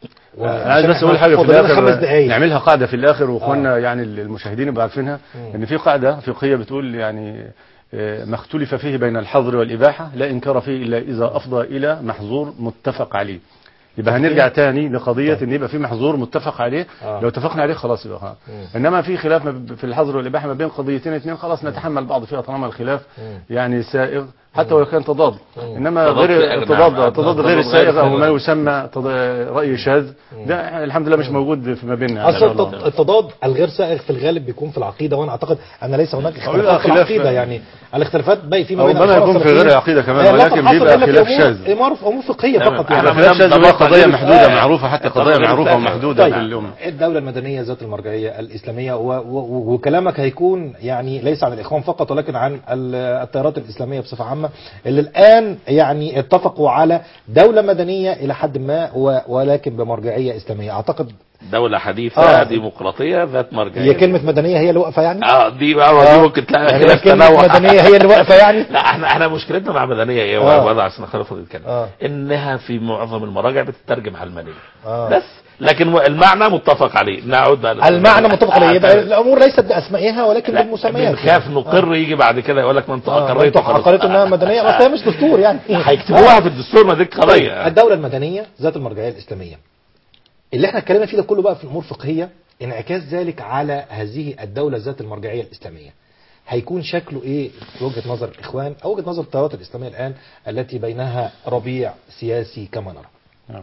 انا عايز بس اقول حاجه في فاضل لنا الاخر خمس دقايق نعملها قاعده في الاخر واخواننا يعني المشاهدين يبقوا عارفينها ان في قاعده فقهيه بتقول يعني آه، ما اختلف فيه بين الحظر والاباحه لا انكار فيه الا اذا افضى الى محظور متفق عليه يبقى هنرجع تاني لقضيه ان يبقى في محظور متفق عليه آه. لو اتفقنا عليه خلاص يبقى ها. انما في خلاف ما ب- في الحظر والاباحه ما بين قضيتين اثنين خلاص نتحمل بعض فيها طالما الخلاف يعني سائغ حتى ولو كان تضاد انما تضاد غير نعم، تضاد نعم، تضاد تضاد غير غير السائغ او ما سائغ. يسمى تض- راي شاذ ده الحمد لله مش موجود فيما بيننا اصل يعني الت- التضاد الغير سائغ في الغالب بيكون في العقيده وانا اعتقد ان ليس هناك يبقى اختلافات في خلاف- العقيده يعني الاختلافات باقي فيما أو بين ربما الأشخاص يكون في السلفيين. غير العقيدة كمان، هي لا ولكن تنحصر بيبقى إلا في خلاف أمور- شاذ. امور امور فقهيه تمام. فقط أنا يعني خلاف شاذ طبقا وهي قضيه غير محدوده سائغ. معروفه حتى طبقا قضايا غير معروفه سائغ. ومحدوده طيب في الامه الدولة المدنية ذات المرجعية الإسلامية و و وكلامك هيكون يعني ليس عن الإخوان فقط ولكن عن ال- التيارات الإسلامية بصفة عامة اللي الآن يعني اتفقوا على دولة مدنية إلى حد ما و ولكن بمرجعية إسلامية أعتقد دولة حديثة آه. ديمقراطية ذات مرجعية هي كلمة مدنية هي اللي واقفة يعني اه دي بقى آه. دي ممكن تلاقي يعني خلاف كلمة تنوع. مدنية هي اللي واقفة يعني لا احنا احنا مشكلتنا مع مدنيه ايه آه. وضع عشان خلف الكلام آه. انها في معظم المراجع بتترجم علمانيه آه. بس لكن المعنى متفق عليه نعود بقى للمعنى. المعنى متفق عليه يبقى آه. الأمور ليست بأسمائها ولكن لا بالمسميات بنخاف نقر يجي بعد كده يقول لك ما انتوا آه، اقريتوا أنتوا أقريتوا إنها مدنية بس هي مش دستور يعني هيكتبوها في الدستور ما دي طيب قضيه الدولة المدنية ذات المرجعية الإسلامية اللي احنا اتكلمنا فيه ده كله بقى في الأمور الفقهية انعكاس ذلك على هذه الدولة ذات المرجعية الإسلامية هيكون شكله ايه في وجهة نظر الإخوان أو وجهة نظر التيارات الإسلامية الآن التي بينها ربيع سياسي كما نرى نعم.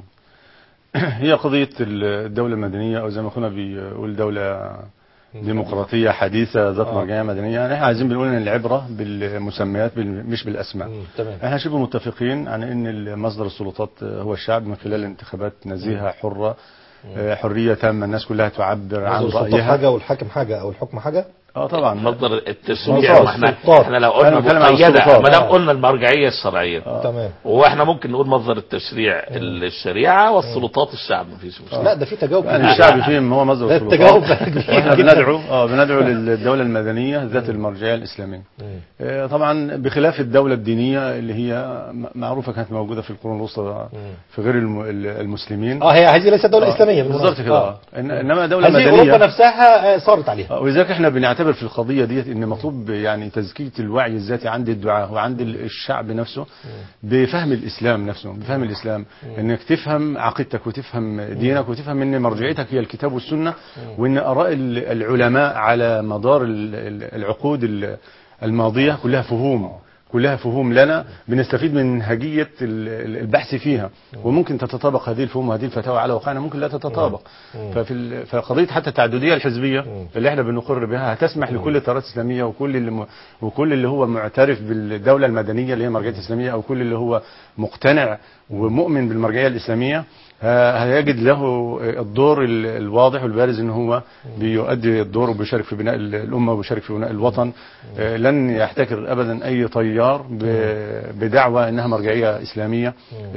هي قضيه الدوله المدنيه او زي ما كنا بيقول دوله ديمقراطيه حديثه ذات آه. مرجعيه مدنيه يعني احنا عايزين بنقول ان العبره بالمسميات بال- مش بالاسماء مم، تمام احنا شبه متفقين عن ان مصدر السلطات هو الشعب من خلال انتخابات نزيهه حره آه، حريه تامه الناس كلها تعبر عن السلطات رايها حاجة والحاكم حاجة أو الحكم حاجة اه طبعا مصدر التشريع سلطات، ما احنا سلطات. احنا لو أنا قلنا بتكلم عن مقيده السلطات. ما دام آه. قلنا المرجعيه الشرعيه تمام واحنا ممكن نقول مصدر التشريع الشريعه والسلطات الشعب مفيش مشكله لا ده في تجاوب يعني الشعب فيهم هو مصدر ده السلطات التجاوب واحنا كبير جدا. بندعو اه بندعو للدوله المدنيه ذات المرجعيه الاسلاميه آه، طبعا بخلاف الدوله الدينيه اللي هي م- معروفه كانت موجوده في القرون الوسطى في غير الم- ال- المسلمين اه هي هذه ليست دوله آه، اسلاميه بالظبط بالمناسبة. كده آه. آه. إن- انما دوله هذه اوروبا مدنيه نفسها آه، صارت عليها آه، ولذلك احنا بنعتبر في القضيه ديت ان مطلوب يعني تزكيه الوعي الذاتي عند الدعاة وعند ال- الشعب نفسه بفهم الاسلام نفسه بفهم الاسلام انك تفهم عقيدتك وتفهم دينك وتفهم ان مرجعيتك هي الكتاب والسنه وان اراء ال- العلماء على مدار ال- ال- العقود ال- الماضيه كلها فهوم كلها فهوم لنا بنستفيد من منهجية ال- ال- البحث فيها وممكن تتطابق هذه الفهوم وهذه الفتاوى على واقعنا ممكن لا تتطابق ففي ال- فقضية حتى التعددية الحزبية اللي احنا بنقر بها هتسمح لكل التيارات الإسلامية وكل اللي م- وكل اللي هو معترف بالدولة المدنية اللي هي المرجعية الإسلامية أو كل اللي هو مقتنع ومؤمن بالمرجعية الإسلامية ه- هيجد له الدور ال- الواضح والبارز ان هو بيؤدي الدور وبيشارك في بناء ال- الامه وبيشارك في بناء الوطن آه، لن يحتكر ابدا اي تيار ب- بدعوى انها مرجعيه اسلاميه ال-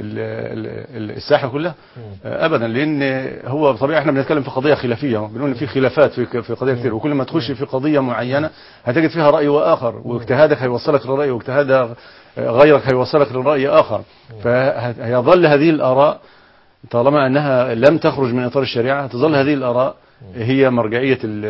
ال- ال- الساحه كلها آه، ابدا لان هو طبيعي احنا بنتكلم في قضيه خلافيه بنقول ان في خلافات في في قضيه كتير وكل ما تخش في قضيه معينه هتجد فيها راي واخر واجتهادك هيوصلك لراي واجتهاد غيرك هيوصلك لراي اخر فهيظل هذه الاراء طالما انها لم تخرج من اطار الشريعه تظل هذه الاراء هي مرجعيه ال-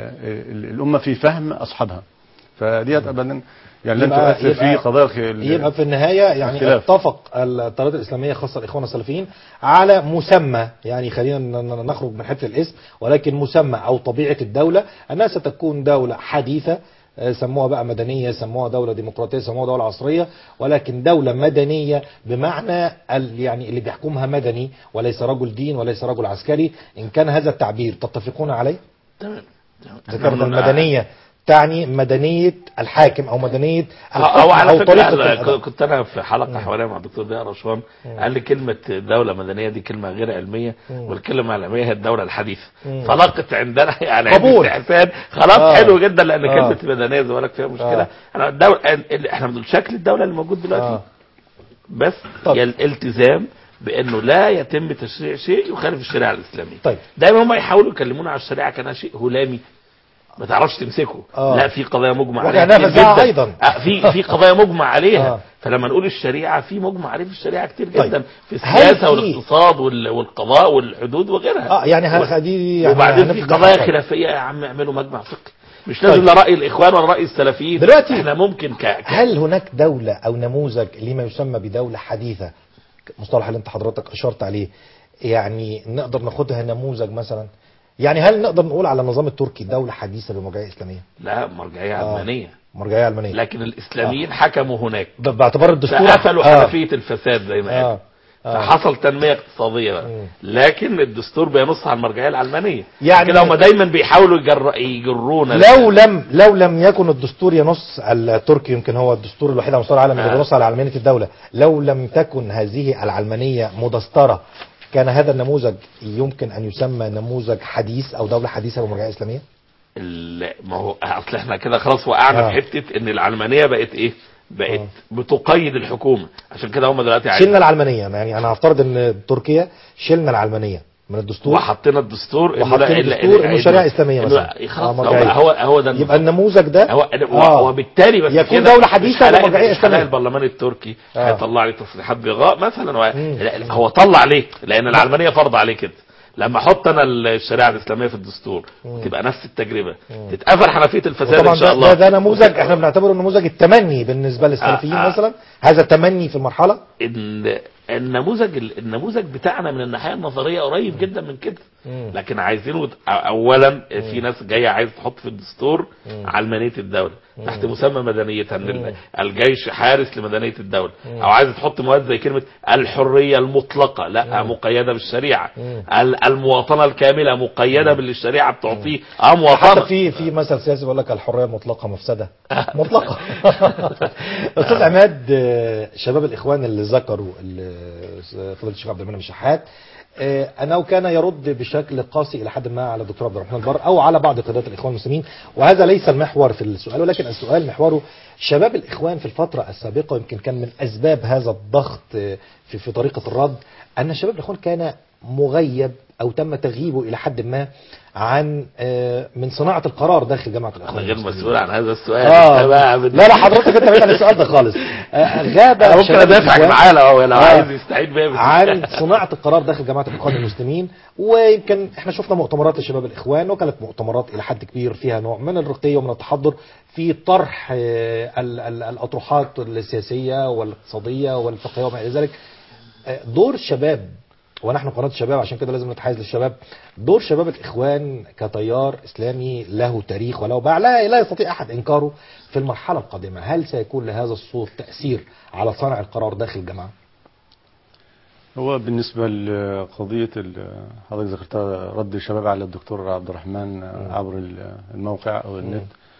ال- الامه في فهم اصحابها فديت ابدا يعني لن يبقى- تؤثر في يبقى- قضايا الخ- ال- يبقى في النهاية يعني اختلاف. اتفق التيارات الإسلامية خاصة الإخوان السلفيين على مسمى يعني خلينا ن- ن- نخرج من حتة الاسم ولكن مسمى أو طبيعة الدولة أنها ستكون دولة حديثة آه، سموها بقى مدنية سموها دولة ديمقراطية سموها دولة عصرية ولكن دولة مدنية بمعنى ال- يعني اللي بيحكمها مدني وليس رجل دين وليس رجل عسكري إن كان هذا التعبير تتفقون عليه تمام تمام. إذا كانت المدنية تعني مدنية الحاكم أو مدنية او الحكم على أو فكره طريقة أنا الأداء. كنت انا في حلقه حواليا مع الدكتور ضياء رشوان قال لي كلمه دوله مدنيه دي كلمه غير علميه والكلمه العلميه هي الدوله الحديثه فلقت عندنا يعني عند قبول. استحسان خلاص آه. حلو جدا لان آه. كلمه مدنيه زي ما لك فيها مشكله آه. انا الدوله ال- احنا بنقول شكل الدوله اللي موجود دلوقتي آه. بس طب. هي الالتزام بانه لا يتم تشريع شيء يخالف الشريعه الاسلاميه طيب. دايما هم يحاولوا يكلمونا على الشريعه كانها شيء هلامي ما تعرفش تمسكه آه. لا في قضايا مجمع وكأنها عليها كتير فزاعة جدا. أيضا. آه، في في قضايا مجمع عليها آه. فلما نقول الشريعه في مجمع عليه في الشريعه كتير طيب. جدا في هل السياسه في- والاقتصاد وال- والقضاء والحدود وغيرها اه يعني ه- دي يعني وبعدين في هنفضل قضايا نحاول. خلافيه يا عم اعملوا مجمع فقهي مش لازم طيب. لا راي الاخوان ولا راي السلفيين دلوقتي- احنا ممكن ك... ك... هل هناك دولة أو نموذج لما يسمى بدولة حديثة مصطلح اللي أنت حضرتك أشرت عليه يعني نقدر ناخدها نموذج مثلا يعني هل نقدر نقول على النظام التركي دولة حديثة بمرجعية إسلامية لا مرجعيه آه. علمانيه مرجعية علمانية لكن الاسلاميين حكموا هناك ب- باعتبار الدستور فقفلوا آه. حنفيه الفساد زي ما قالوا آه. آه. فحصل تنميه اقتصاديه بقى مم. لكن الدستور بينص على المرجعيه العلمانيه يعني- كده هم دايما بيحاولوا يجر... يجرونا لو لم لو لم يكن الدستور ينص التركي يمكن هو الدستور الوحيد على مستوى العالم اللي آه. بينص على علمانية الدولة لو لم تكن هذه العلمانية مدسترة كان هذا النموذج يمكن أن يسمى نموذج حديث أو دولة حديثة بمرجعية إسلامية ال- ما هو اصل احنا كده خلاص وقعنا آه. في حته ان العلمانيه بقت ايه بقت بتقيد الحكومه عشان كده هم دلوقتي عايزين شلنا العلمانية يعني أنا هفترض أن تركيا شلنا العلمانية من الدستور وحطينا الدستور إنه وحاطين لا- إلا- الدستور إلا- إنه إنه- شريعة إسلامية إنه مثلا. لا، خلاص آه، هو مرجعية. هو هو ده يبقى النموذج ده هو آه. وبالتالي بس يكون كده دولة حديثة مش هلاقي- ومرجعية مش هلاقي إسلامية. البرلمان التركي آه. هيطلع لي تصريحات بغاء مثلا و... مم. لا، هو طلع ليه؟ لان العلمانيه فرض عليه كده لما احط انا الشريعه الاسلاميه في الدستور تبقى نفس التجربه تتقفل حنفيه الفساد وطبعا ان شاء ده, الله ده, ده نموذج احنا بنعتبره نموذج التمني بالنسبة للسلفيين آه، آه. مثلا هذا تمني في المرحلة ان النموذج النموذج بتاعنا من الناحيه النظريه قريب جدا من كده مم. لكن عايزينه اولا في ناس جايه عايز تحط في الدستور علمانيه الدوله تحت مسمى مدنيتها إن الجيش حارس لمدنيه الدوله او عايز تحط مواد زي كلمه الحريه المطلقه لا مقيده بالشريعه ال- المواطنه الكامله مقيده باللي الشريعه بتعطيه اه حتى مواطنه في في مثل سياسي بيقول لك الحريه المطلقه مفسده مطلقه استاذ عماد آه، شباب الاخوان اللي ذكروا اللي فضيله الشيخ عبد المنعم الشحات آه، انه كان يرد بشكل بشكل قاسي الى حد ما على الدكتور عبد الرحمن البر او على بعض قيادات الاخوان المسلمين وهذا ليس المحور في السؤال ولكن السؤال محوره شباب الاخوان في الفتره السابقه ويمكن كان من اسباب هذا الضغط في في طريقه الرد ان شباب الاخوان كان مغيب او تم تغييبه الى حد ما عن آه، من صناعه القرار داخل جامعه انا الاخوان غير المسلمين. مسؤول عن هذا السؤال اه أنت بقى بت- لا لا حضرتك انت بعيد عن السؤال ده خالص آه، غاب انا ممكن شباب ادافع الإخوان معاه لو لو آه. عايز يستعين بيا بس- عن صناعة القرار داخل جماعة الإخوان المسلمين ويمكن احنا شفنا مؤتمرات لشباب الإخوان وكانت مؤتمرات إلى حد كبير فيها نوع من الرقي ومن التحضر في طرح آه، ال- ال- الأطروحات السياسية والاقتصادية والفقهية وما إلى ذلك آه، دور الشباب ونحن قناة الشباب عشان كده لازم نتحيز للشباب دور شباب الإخوان كتيار إسلامي له تاريخ وله باع لا, لا يستطيع أحد إنكاره في المرحلة القادمة هل سيكون لهذا الصوت تأثير على صانع القرار داخل الجماعة؟ هو بالنسبة لقضية ال- حضرتك ذكرتها رد الشباب على الدكتور عبد الرحمن عبر ال- الموقع أو النت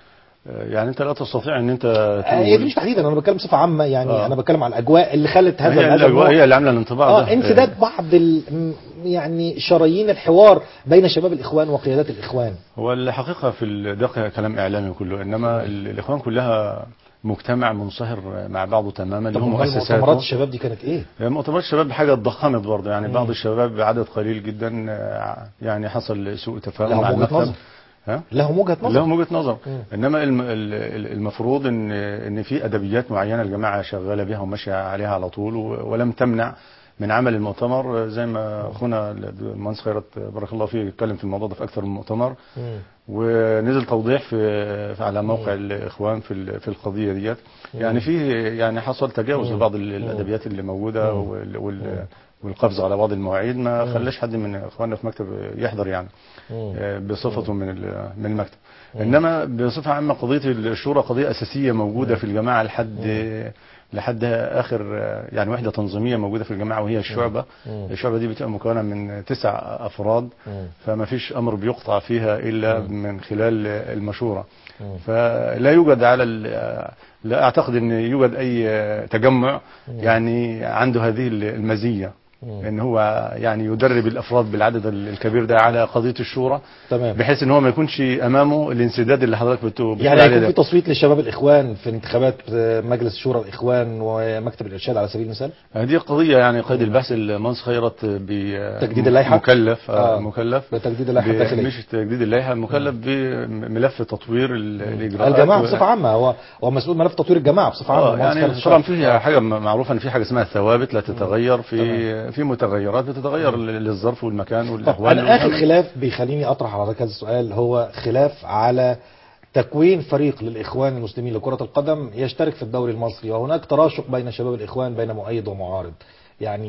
يعني أنت لا تستطيع أن أنت آه، هي دي مش تحديدا انا بتكلم بصفه عامه يعني آه. انا بتكلم على الاجواء اللي خلت هذا هي هذا الأجواء النوع- هي اللي عاملة الانطباع اه ده انسداد بعض ال م- يعني شرايين الحوار بين شباب الاخوان وقيادات الاخوان هو الحقيقة في ال- ده كلام إعلامي كله إنما ال- الإخوان كلها مجتمع منصهر مع بعضه تماما طب له أمال مؤسساته مؤتمرات الشباب دي كانت ايه؟ مؤتمرات الشباب حاجة اتضخمت برضه يعني مم. بعض الشباب عدد قليل جدا آه، يعني حصل سوء تفاهم لهم مع وجهه المكتب نظر ها؟ لهم وجهه نظر لهم وجهة نظر مم. انما الم- ال- ال- المفروض ان ان في ادبيات معينه الجماعه شغاله بها وماشيه عليها على طول و- ولم تمنع من عمل المؤتمر زي ما اخونا المهندس خيرت بارك الله فيه اتكلم في الموضوع ده في اكثر من مؤتمر مم. ونزل توضيح في في- على موقع الاخوان في ال- في القضيه ديت يعني في يعني حصل تجاوز مم. لبعض ال- الادبيات اللي موجوده مم. وال- وال- والقفز على بعض المواعيد ما خلاش حد من اخواننا في مكتب يحضر يعني مم. آه، بصفته من ال- من المكتب انما بصفه عامه قضيه الشورى قضيه اساسيه موجوده في الجماعه لحد لحد اخر آه، يعني وحده تنظيميه موجوده في الجماعه وهي الشعبه مم. الشعبه دي بتبقى مكونه من تسع افراد مم. فما فيش امر بيقطع فيها الا من خلال المشوره مم. فلا يوجد على ال- لا اعتقد ان يوجد اي تجمع يعني عنده هذه المزيه مم. ان هو يعني يدرب الافراد بالعدد الكبير ده على قضيه الشورى تمام بحيث ان هو ما يكونش امامه الانسداد اللي حضرتك بت- بتقول يعني عليه هيكون ده في تصويت لشباب الاخوان في انتخابات آه، مجلس شورى الاخوان ومكتب الارشاد على سبيل المثال هذه قضيه يعني قيد البحث المهندس خيرت ب تجديد اللائحة؟ مكلف آه آه. مكلف بتجديد اللائحه ب- الداخليه مش تجديد اللائحه مكلف بملف تطوير ال- الاجراءات الجماعه و- بصفه عامه هو هو مسؤول ملف تطوير الجماعه بصفه عامه اه المهندس يعني خالد طبعا الشرف. في حاجه م- معروفه ان في حاجه اسمها ثوابت لا تتغير في تمام. في متغيرات بتتغير ل- للظرف والمكان طب والاحوال انا اخر خلاف بيخليني اطرح على حضرتك هذا السؤال هو خلاف على تكوين فريق للاخوان المسلمين لكره القدم يشترك في الدوري المصري وهناك تراشق بين شباب الاخوان بين مؤيد ومعارض يعني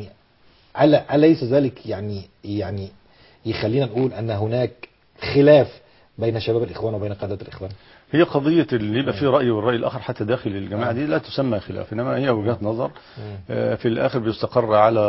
ألا أليس ذلك يعني يعني يخلينا نقول ان هناك خلاف بين شباب الاخوان وبين قاده الاخوان هي قضية اللي يبقى فيه رأي والرأي الآخر حتى داخل الجماعة دي لا تسمى خلاف إنما هي وجهات نظر آه، في الآخر بيستقر على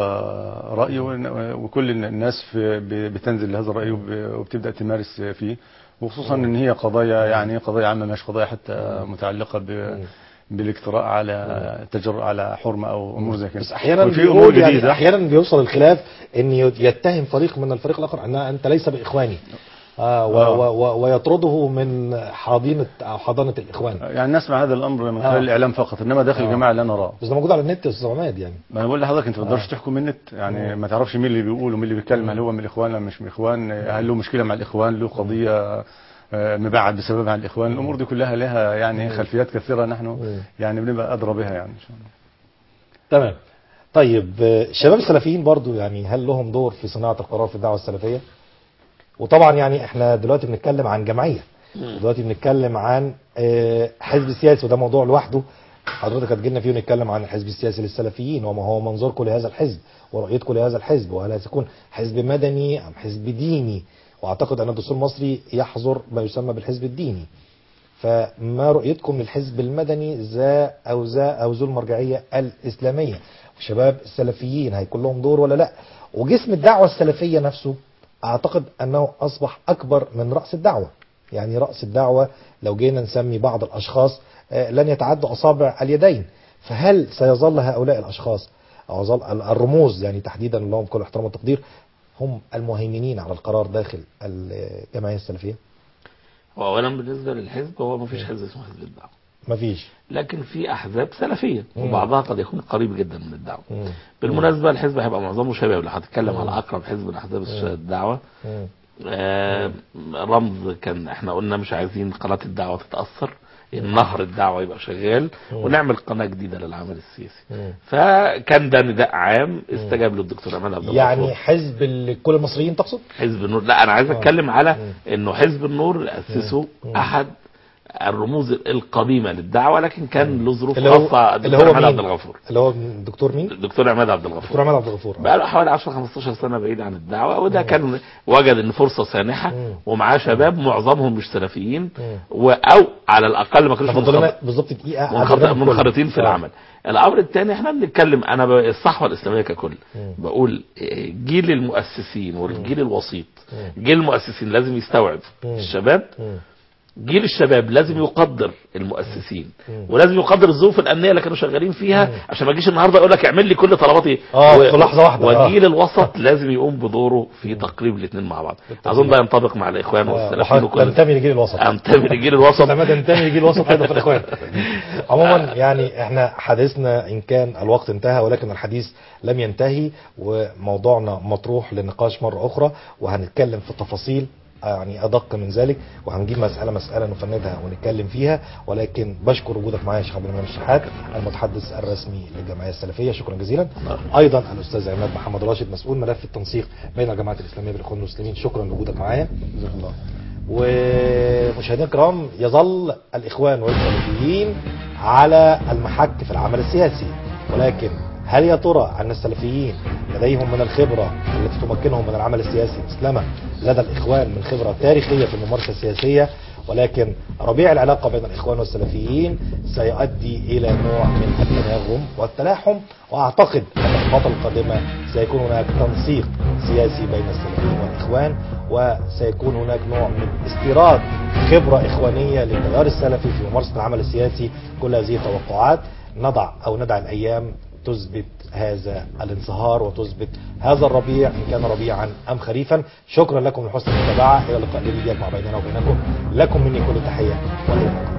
رأي ون- وكل الناس في- ب- بتنزل لهذا الرأي وب- وبتبدأ تمارس فيه وخصوصا إن هي قضايا يعني قضايا عامة مش قضايا حتى متعلقة ب بالاجتراء على التجرؤ على حرمة أو أمور زي كده بس احيانا وفي أمور بيقول يعني جديدة احيانا بيوصل الخلاف ان يتهم فريق من الفريق الاخر ان انت ليس باخواني آه و آه. و و ويطرده من حاضنه او حضانه الاخوان يعني نسمع هذا الأمر من خلال آه. الإعلام فقط إنما داخل آه. الجماعة لا نراه بس ده موجود على النت يا استاذ عماد يعني ما انا بقول لحضرتك انت ما تقدرش تحكم من النت يعني ما تعرفش مين اللي بيقول ومين اللي بيتكلم هل هو من الاخوان ولا مش من الاخوان هل له مشكله مع الاخوان له قضيه آه، مبعد بسببها عن الاخوان الامور دي كلها لها يعني خلفيات كثيره نحن يعني بنبقى ادرى بها يعني ان شاء الله تمام طيب آه، الشباب السلفيين برضو يعني هل لهم دور في صناعه القرار في الدعوه السلفيه وطبعا يعني احنا دلوقتي بنتكلم عن جمعيه ودلوقتي بنتكلم عن آه، حزب سياسي وده موضوع لوحده حضرتك هتجينا فيه ونتكلم عن الحزب السياسي للسلفيين وما هو منظوركم لهذا الحزب ورؤيتكم لهذا الحزب وهل سيكون حزب مدني ام حزب ديني واعتقد ان الدستور المصري يحظر ما يسمى بالحزب الديني فما رؤيتكم للحزب المدني ذا او ذا او ذو المرجعيه الاسلاميه وشباب السلفيين هيكون لهم دور ولا لا وجسم الدعوه السلفيه نفسه اعتقد انه اصبح اكبر من راس الدعوه يعني راس الدعوه لو جينا نسمي بعض الاشخاص آه، لن يتعدوا اصابع اليدين فهل سيظل هؤلاء الاشخاص او ظل الرموز يعني تحديدا لهم كل احترام والتقدير هم المهيمنين على القرار داخل الجمعية السلفية هو اولا بالنسبه للحزب هو ما فيش حزب اسمه حزب الدعوه مفيش لكن في احزاب سلفيه مم. وبعضها قد يكون قريب جدا من الدعوه مم. بالمناسبه الحزب هيبقى معظمه شباب لو هتتكلم على اقرب حزب من احزاب الدعوه مم. آه رمز كان احنا قلنا مش عايزين قناه الدعوه تتاثر النهر الدعوه يبقى شغال ونعمل قناه جديده للعمل السياسي مم. فكان ده نداء عام استجاب له الدكتور عماد عبد الغفور يعني حزب ال- كل المصريين تقصد؟ حزب النور لا انا عايز آه. اتكلم على مم. انه حزب النور اللي اسسه احد الرموز القديمه للدعوه لكن كان له ظروف اللي هو خاصه اللي الدكتور هو عماد عبد مين؟ الغفور اللي هو الدكتور مين؟ الدكتور عماد عبد دكتور الغفور عماد عبد الغفور بقى له حوالي 10 15 سنه بعيد عن الدعوه وده كان وجد ان فرصه سانحه مم. ومعاه شباب معظمهم مش سلفيين مم. و- او على الاقل ما كانوش تفضل لنا منخرط- بالظبط دقيقة منخرط- على البرنامج كله. منخرطين في آه. العمل الامر الثاني احنا بنتكلم انا ب- الصحوه الاسلاميه ككل مم. بقول إيه، جيل المؤسسين والجيل الوسيط مم. جيل المؤسسين لازم يستوعب مم. الشباب مم. جيل الشباب لازم يقدر المؤسسين مم. ولازم يقدر الظروف الامنيه اللي كانوا شغالين فيها عشان ما يجيش النهارده يقول لك اعمل لي كل طلباتي آه، في لحظة واحدة، آه. وجيل الوسط لازم يقوم بدوره في تقريب الاثنين مع بعض اظن ده ينطبق مع الاخوان والسلفيين وحضرتك وكل تنتمي لجيل الوسط انتمي لجيل الوسط لما تنتمي لجيل الوسط ايضا في الاخوان عموما يعني احنا حديثنا ان كان الوقت انتهى ولكن الحديث لم ينتهي وموضوعنا مطروح للنقاش مرة اخرى وهنتكلم في تفاصيل يعني ادق من ذلك وهنجيب مساله مساله نفندها ونتكلم فيها ولكن بشكر وجودك معايا يا شيخ عبد المنعم الشحات المتحدث الرسمي للجمعيه السلفيه شكرا جزيلا ايضا الاستاذ عماد محمد راشد مسؤول ملف التنسيق بين الجماعه الاسلاميه بالاخوان المسلمين شكرا لوجودك معايا جزاك الله ومشاهدينا الكرام يظل الاخوان والسلفيين على المحك في العمل السياسي ولكن هل يا ترى ان السلفيين لديهم من الخبره التي تمكنهم من العمل السياسي مثلما لدى الاخوان من خبره تاريخيه في الممارسه السياسيه ولكن ربيع العلاقه بين الاخوان والسلفيين سيؤدي الى نوع من التناغم والتلاحم واعتقد ان الفتره القادمه سيكون هناك تنسيق سياسي بين السلفيين والاخوان وسيكون هناك نوع من استيراد خبره اخوانيه للتيار السلفي في ممارسه العمل السياسي كل هذه التوقعات نضع او ندع الايام تثبت هذا الانصهار وتثبت هذا الربيع ان كان ربيعا ام خريفا شكرا لكم لحسن المتابعه الى اللقاء الجديد يجمع بيننا وبينكم لكم مني كل تحيه والى اللقاء